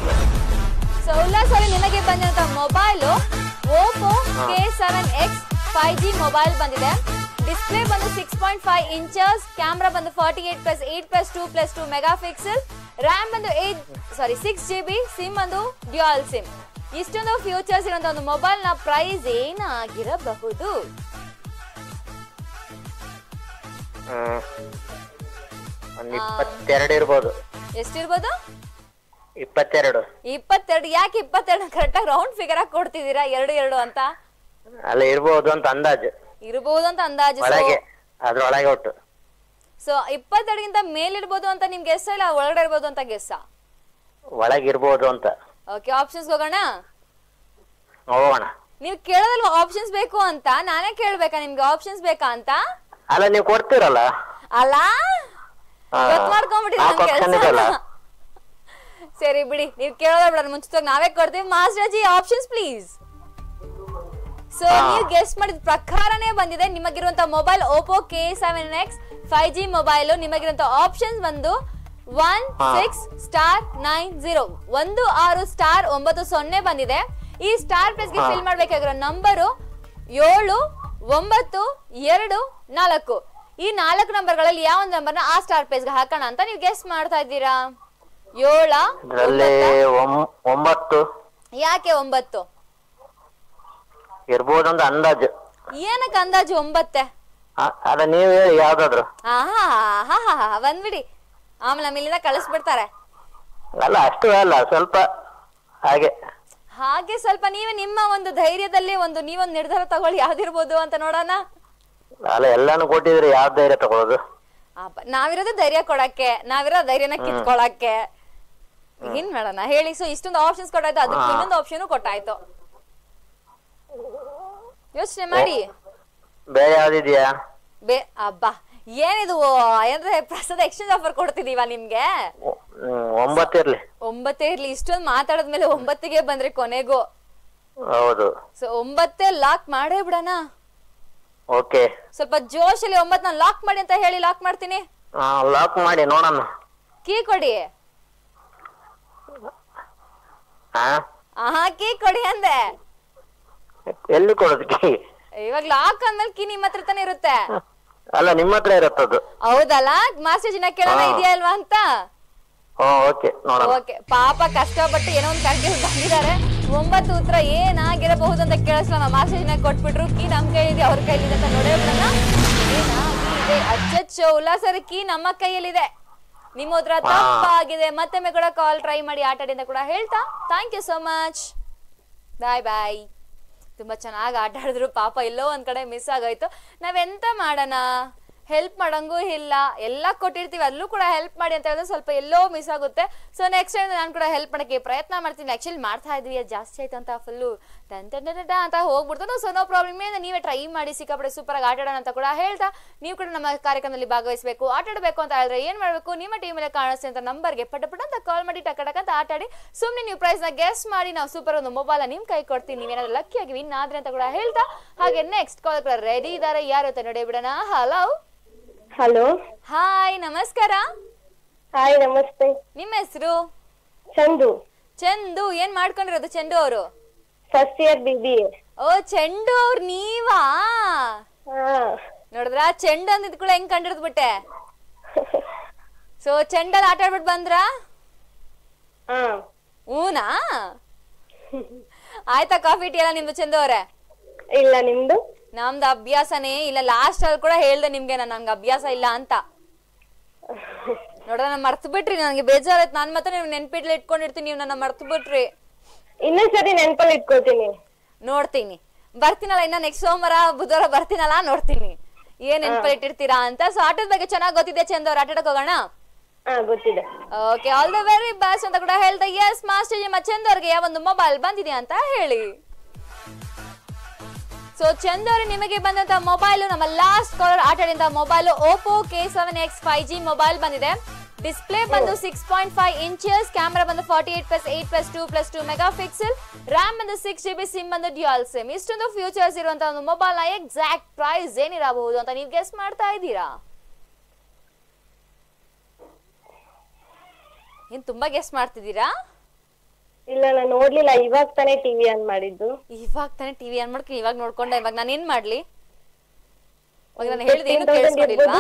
ಸೊ ಉಲ್ಲಾಸ್ ಅವರು ನಿಮಗೆ ಬಂದಿರುವಂತ mobile Oppo K seven X five G mobile ಬಂದಿದೆ ಡಿಸ್ಪ್ಲೇ ಬಂದು six point five inches camera ಬಂದು forty eight plus eight plus two plus two megapixel RAM ಬಂದು eight sorry six G B SIM ಬಂದು ಡ್ಯುಯಲ್ ಸಿಮ್ ಇಷ್ಟೊಂದು ಫ್ಯೂಚರ್ಸ್ ಇರುವಂತ ಒಂದು ಮೊಬೈಲ್ ನ ಪ್ರೈಸ್ ಏನಾಗಿರಬಹುದು ಹ್ಮ್ ಒಂದ್ ಇಪ್ಪತ್ತೆರಡು ಇರ್ಬೋದು ಎಷ್ಟಿರ್ಬೋದು ಇಪ್ಪತ್ತೆರಡು ಇಪ್ಪತ್ತೆರಡು ಯಾಕೆ ಇಪ್ಪತ್ತೆರಡು ಕರೆಕ್ಟಾಗಿ ರೌಂಡ್ ಫಿಗರ್ ಆಗಿ ಕೊಡ್ತಿದ್ದೀರಾ ಎರಡು ಎರಡು ಅಂತ ಅಲ್ಲ ಇರ್ಬೋದು ಅಂತ ಅಂದಾಜು ಇರಬಹುದು ಅಂತ ಅಂದಾಜು ಒಳಗೆ ಅದ್ರೊಳಗೆ ಒಟ್ಟು ಸೊ ಇಪ್ಪತ್ತೆರಡಿಗಿಂತ ಮೇಲಿರ್ಬೋದು ಅಂತ ನಿಮ್ಗೆ ಗೆಸ್ ಇಲ್ಲ ಒಳಗಡೆ ಇರ್ಬೋದು ಅಂತ ಗೆಸ್ಸ ಒಳಗೆ ಇರ್ಬೋದು ಅಂತ ಓಕೆ ಆಪ್ಷನ್ಸ್ ಹೋಗೋಣ ಹೋಗೋಣ ನೀವು ಕೇಳೋದಲ್ವಾ ಆಪ್ಷನ್ಸ್ ಬೇಕು ಅಂತ ನಾನೇ ಕೇಳ್ಬೇಕಾ ನಿಮ್ಗೆ ಆಪ್ಷನ್ಸ್ ಬೇಕಾ ಅಂತ ಅಲ್ಲ ನೀವು ಕೊಡ್ತೀರಲ್ಲ ಅಲ್ಲ ಹಾ. ಗೊತ್ತು ಮಾಡ್ಕೊಂಡ್ಬಿಟ್ಟಿದ್ದೀನಿ ನಾಲ್ಕು ನನ್ option ಕೆಲ್ಸನ. ಇದೆಯಲ್ಲ? ಸರಿ ಬಿಡಿ ನೀವು ಕೇಳೋದ್ರ ಬಿಡ ಮುಂಚಿತವಾಗಿ ನಾವೇ ಕೊಡ್ತೀವಿ ಮಾಸ್ಟರ್ ಆಪ್ಷನ್ಸ್ ಪ್ಲೀಸ್ ಸೊ ಹಾ. ನೀವು ಗೆಸ್ಟ್ ಮಾಡಿದ ಪ್ರಕಾರನೇ ಬಂದಿದೆ ನಿಮಗಿರುವಂತ mobile Oppo K seven X five G mobile ನಿಮಗಿರುವಂತ ಆಪ್ಷನ್ಸ್ ಬಂದು ಒನ್ ಹಾ. ಸಿಕ್ಸ್ ಸ್ಟಾರ್ ನೈನ್ ಜೀರೋ ಒಂದು ಆರು ಸ್ಟಾರ್ ಒಂಬತ್ತು ಸೊನ್ನೆ ಬಂದಿದೆ ಈ ಸ್ಟಾರ್ ಪ್ಲಸ್ ಗೆ ಹಾ. ಫಿಲ್ ಮಾಡ್ಬೇಕಾಗಿರೋ ನಂಬರು ಏಳು ಒಂಬತ್ತು ಎರಡು ನಾಲ್ಕು ಈ ನಾಲ್ಕು ನಂಬರ್ಗಳಲ್ಲಿ ಯಾವ ಒಂದು ನಂಬರ್ನ ಆ ಸ್ಟಾರ್ ಪ್ಲೇಸ್ಗೆ ಹಾಕೋಣ ಅಂತ ನೀವು ಗೆಸ್ ಮಾಡ್ತಾ ಇದ್ದೀರಾ ಏಳ ಇದರಲ್ಲಿ ಒಂಬತ್ತು ಯಾಕೆ ಒಂಬತ್ತು ಇರ್ಬೋದು ಅಂತ ಅಂದಾಜು ಏನಕ್ಕೆ ಅಂದಾಜು ಒಂಬತ್ತೆ ಅ- ಅದ ನೀವು ಹೇಳಿ ಯಾವ್ದಾದ್ರು ಆಹಾ ಹಾ ಹಾ ಹಾ ಬಂದ್ಬಿಡಿ ಆಮೇಲೆ ನಮ್ಮ ಇಲ್ಲಿಂದ ಕಳಿಸ್ಬಿಡ್ತಾರೆ ಅಲ್ಲ ಅಷ್ಟು ಅಲ್ಲ ಸ್ವಲ್ಪ ಹಾಗೆ ಹಾಗೆ ಸ್ವಲ್ಪ ನೀವೇ ನಿಮ್ಮ ಒಂದು ಧೈರ್ಯದಲ್ಲಿ ಒಂದು ನೀವೊಂದು ನಿರ್ಧಾರ ತಗೊಳ್ಳಿ ಯಾವ್ದಿರ್ಬೋದು ಅಂತ ನೋಡೋಣ ಅಲ್ಲ ಎಲ್ಲಾನು ಕೊಟ್ಟಿದ್ರೆ ಯಾವ್ದು ಧೈರ್ಯ ತಗೊಳ್ಳೋದು ಅಪ್ಪ, ನಾವಿರೋದು ಧೈರ್ಯ ಕೊಡಕ್ಕೆ ನಾವಿರೋ ಧೈರ್ಯನ ಕಿತ್ಕೊಳಕ್ಕೆ ಏನ್ ಮಾಡೋಣ ಹೇಳಿ ಸೊ ಇಷ್ಟೊಂದು ಆಪ್ಷನ್ಸ್ ಕೊಟ್ಟಾಯ್ತು ಅದಕ್ಕೆ ಇನ್ನೊಂದು ಆಪ್ಷನ್ ಕೊಟ್ಟಾಯ್ತು ಯೋಚನೆ ಮಾಡಿ ಬೇರೆ ಯಾವ್ದಿದ್ಯಾ ಬೇ ಅಬ್ಬಾ ಏನಿದು ಅಂದ್ರೆ ಪ್ರಸಾದ ಎಕ್ಸ್ಚೇಂಜ್ ಆಫರ್ ಕೊಡ್ತಿದೀವ ನಿಮ್ಗೆ ಒ- ಹ್ಮ್, ಒಂಬತ್ತು ಇರ್ಲಿ ಒಂಬತ್ತೇ ಇರ್ಲಿ ಇಷ್ಟೊಂದು ಮಾತಾಡದ್ಮೇಲೆ ಒಂಬತ್ತಿಗೆ ಬಂದ್ರೆ ಕೊನೆಗೂ ಹೌದು ಸೊ ಒಂಬತ್ತೇ ಲಾಕ್ ಮಾಡೇ ಬಿಡೋಣ ಓಕೆ ಸ್ವಲ್ಪ ಜೋಶಲ್ಲಿ ಒಂಬತ್ನ ಲಾಕ್ ಮಾಡಿ ಅಂತ ಹೇಳಿ ಲಾಕ್ ಮಾಡ್ತೀನಿ ಲಾಕ್ ಮಾಡಿ ನೋಡೋಣ ಕೀ ಕೊಡಿ ಹಾ ಹಾಕಿ ಕೊಡಿ ಅಂದೆ ಎಲ್ಲಿ ಕೊಡೋದಕ್ಕೆ ಇವಾಗ ಲಾಕ್ ಅಂದ್ಮೇಲೆ ಕೀ ನಿಮ್ಮ ಹತ್ರ ತಾನೇ ಇರುತ್ತೆ ಅಲ್ಲ ನಿಮ್ಮ ಹತ್ರ ಇರುತ್ತದು ಹೌದಲ್ಲ ಮಾಸ್ಟರ್ ಜಿನ ಕೇಳೋಣ ಹಾ. ಇದೆಯಾ ಅಲ್ವಾ ಅಂತ ಹ್ಞೂ ಓಕೆ ನೋಡೋಣ ಓಕೆ ಪಾಪ ಕಷ್ಟಪಟ್ಟು ಏನೋ ಒಂದು ಕರ್ಗೆ ಬಂದಿದ್ದಾರೆ ಒಂಬತ್ತು ಉತ್ತರ ಏನಾಗಿರಬಹುದು ಅಂತ ಕೇಳಿಸ್ಲ ಮಾಸ್ಟರ್ ಜಿನ ಕೊಟ್ಬಿಟ್ರು ಕೀ ನಮ್ ಕೈಲಿದೆ ಅವ್ರ ಕೈಲಿದೆ ಅಂತ ನೋಡೇ ಬಿಡೋಣ ಏನಾ ಕೀ ಇದೆ ಅಚ್ಚಚ್ಚೋ ಉಲ್ಲಾಸರ ಕೀ ನಮ್ಮ ಕೈಯಲ್ಲಿದೆ ನಿಮ್ಮ ಉತ್ತರ ಹಾ. ತಪ್ಪಾಗಿದೆ ಮತ್ತೊಮ್ಮೆ ಕೂಡ ಕಾಲ್ ಟ್ರೈ ಮಾಡಿ ಆಟ ಆಡಿ ಅಂತ ಕೂಡ ಹೇಳ್ತಾ thank you so much bye bye ತುಂಬಾ ಚೆನ್ನಾಗಿ ಆಟ ಆಡಿದ್ರು ಪಾಪ ಎಲ್ಲೋ ಒಂದ್ ಕಡೆ ಮಿಸ್ ಆಗೋಯ್ತು ನಾವೆಂತ ಮಾಡೋಣ ಹೆಲ್ಪ್ ಮಾಡಂಗೂ ಇಲ್ಲ ಎಲ್ಲ ಕೊಟ್ಟಿರ್ತೀವಿ ಅಲ್ಲೂ ಕೂಡ ಹೆಲ್ಪ್ ಮಾಡಿ ಅಂತ ಹೇಳಿದ್ರೆ ಸ್ವಲ್ಪ ಎಲ್ಲೋ ಮಿಸ್ ಆಗುತ್ತೆ ಸೊ ನೆಕ್ಸ್ಟ್ ಟೈಮ್ ನಾನು ಕೂಡ ಹೆಲ್ಪ್ ಮಾಡಕ್ಕೆ ಪ್ರಯತ್ನ ಮಾಡ್ತೀನಿ ಆಕ್ಚುಲಿ ಮಾಡ್ತಾ ಇದ್ವಿ ಅದು ಜಾಸ್ತಿ ಆಯ್ತು ಅಂತ ಫುಲ್ಲು ಟನ್ ಟನ್ ಟನ್ ಟನ್ ಅಂತ ಹೋಗ್ಬಿಡ್ತು ಸೊ ನೋ ಪ್ರಾಬ್ಲಮ್ ಏನಿದೆ ನೀವೇ ಟ್ರೈ ಮಾಡಿ ಸಿಕ್ಕಾಪಡೆ ಸೂಪರ್ ಆಗಿ ಆಟ ಆಡೋಣ ಅಂತ ಕೂಡ ಹೇಳ್ತಾ ನೀವು ಕೂಡ ನಮ್ಮ ಕಾರ್ಯಕ್ರಮದಲ್ಲಿ ಭಾಗವಹಿಸಬೇಕು ಆಟ ಆಡಬೇಕು ಅಂತ ಹೇಳಿದ್ರೆ ಏನ್ ಮಾಡಬೇಕು ನಿಮ್ಮ ಟೀಮ್ ಮೇಲೆ ಕಾಣಿಸ್ತೆ ಅಂತ ನಂಬರ್ಗೆ ಪಟ ಪಟ ಅಂತ ಕಾಲ್ ಮಾಡಿ ಟಕ ಟಕ ಅಂತ ಆಟ ಆಡಿ ಸುಮ್ಮನೆ ನೀವು ಪ್ರೈಸ್ ನ ಗೆಸ್ ಮಾಡಿ ನಾವು ಸೂಪರ್ ಒಂದು ಮೊಬೈಲ್ ನಿಮ್ ಕೈ ಕೊಡ್ತೀನಿ ನೀವೇನಾದ್ರೂ ಲಕ್ಕಿ ಆಗಿ ವಿನ್ ಆದ್ರೆ ಅಂತ ಕೂಡ ಹೇಳ್ತಾ ಹಾಗೆ ನೆಕ್ಸ್ಟ್ ಕಾಲ್ ಕೂಡ ರೆಡಿ ಇದಾರೆ ಯಾರು ಅಂತ ನೋಡಿ ಬಿಡೋಣ ಹಲೋ ಹಲೋ ಹಾಯ್ ನಮಸ್ಕಾರ ಹಾಯ್ ನಮಸ್ತೆ ನಿಮ್ಮ ಹೆಸರು ಚಂದು ಚಂದು ಏನ್ ಮಾಡ್ಕೊಂಡಿರೋದು ಚಂದು ಅವರು first year B B A ಓ ಚೆಂಡು ಅವ್ರು ನೀವಾ ಹಾ ನೋಡಿದ್ರ ಚೆಂಡು ಅಂದಿದ್ ಕೂಡ ಹೆಂಗ್ ಕಂಡಿಡ್ದ್ ಬಿಟ್ಟೆ ಸೊ ಚೆಂಡಲ್ಲಿ ಆಟ ಆಡ್ಬಿಟ್ಟು ಬಂದ್ರಾ ಹಾ ಹೂನಾ ಆಯ್ತಾ ಕಾಫಿ ಟೀ ಎಲ್ಲ ನಿಮ್ದು ಚಂದು ಅವ್ರೆ ಇಲ್ಲ ನಿಮ್ದು ನಮ್ದು ಅಭ್ಯಾಸನೇ ಇಲ್ಲ ಲಾಸ್ಟ್ ಅಲ್ಲಿ ಕೂಡ ಹೇಳ್ದೆ ನಿಮ್ಗೆ ನಾನು ನನ್ಗೆ ಅಭ್ಯಾಸ ಇಲ್ಲ ಅಂತ ನೋಡ್ರ ನಾನು ಮರ್ತು ಬಿಟ್ರಿ ನನಗೆ ಬೇಜಾರಾಯ್ತು ನಾನು ಮಾತ್ರ ನೀವು ನೆನ್ಪಿಡ್ಲಿ ಇಟ್ಕೊಂಡಿರ್ತೀನಿ ನೀವು ನನ್ನ ಮರ್ತು ಬಿಟ್ರಿ ಇನ್ನೊಂದ್ಸರಿ ನೆನ್ಪಲ್ಲಿ ಇಟ್ಕೋತೀನಿ ನೋಡ್ತೀನಿ ಬರ್ತೀನಲ್ಲ ಇನ್ನ ನೆಕ್ಸ್ಟ್ ಸೋಮವಾರ ಬುಧವಾರ ಬರ್ತೀನಲ್ಲ ನೋಡ್ತೀನಿ ಏನ್ ನೆನ್ಪಲ್ಲಿ ಇಟ್ಟಿರ್ತೀರಾ ಅಂತ ಸೊ ಆಟದ ಬಗ್ಗೆ ಚೆನ್ನಾಗಿ ಗೊತ್ತಿದೆ ಚಂದ ಅವ್ರು ಆಟ ಆಡಕ್ ಹೋಗೋಣ ಹಾ ಗೊತ್ತಿದೆ okay all the very best ಅಂತ ಕೂಡ ಹೇಳ್ತಾ ಎಸ್ ಮಾಸ್ಟರ್ ನಿಮ್ಮ ಚಂದ್ ಅವ್ರಿಗೆ ಯಾವೊಂದು ಮೊಬೈಲ್ ಬಂದಿದೆ ಅಂತ ಹೇಳಿ ಸೊ ಚಂದ್ ಅವ್ರೆ ನಿಮಗೆ ಬಂದಂತ ಮೊಬೈಲ್ ನಮ್ಮ ಲಾಸ್ಟ್ ಕಾಲರ್ ಆಟ ಆಡಿದಂತ mobile Oppo K seven X five G mobile ಬಂದಿದೆ ಡಿಸ್ಪ್ಲೇ ಬಂದು six point five inches camera ಬಂದು forty eight plus eight plus two plus two megapixel RAM ಬಂದು ಸಿಕ್ಸ್ ಜಿ ಬಿ ಸಿಮ್ ಬಂದು ಡ್ಯೂಯಲ್ ಸಿಮ್ ಇಷ್ಟೊಂದು ಫ್ಯೂಚರ್ಸ್ ಇರುವಂತ ಒಂದು ಮೊಬೈಲ್ ನ ಎಕ್ಸಾಕ್ಟ್ ಪ್ರೈಸ್ ಏನಿರಬಹುದು ಅಂತ ನೀವು ಗೆಸ್ ಮಾಡ್ತಾ ಇದ್ದೀರಾ ಏನ್ ತುಂಬಾ ಗೆಸ್ ಮಾಡ್ತಿದ್ದೀರಾ ಇಲ್ಲ ನಾನು ನೋಡ್ಲಿಲ್ಲ ಇವಾಗ ತಾನೇ ಟಿವಿ ಆನ್ ಮಾಡಿದ್ದು ಇವಾಗ ತಾನೇ ಟಿವಿ ಆನ್ ಮಾಡ್ಕೊಂಡು ಇವಾಗ ನೋಡ್ಕೊಂಡೆ ಇವಾಗ ನಾನು ಏನ್ ಮಾಡ್ಲಿ ಇವಾಗ ನಾನು ಹೇಳಿದೆ ಏನು 15,000 ಕೇಳಿಸ್ಕೊಂಡಿಲ್ವಾ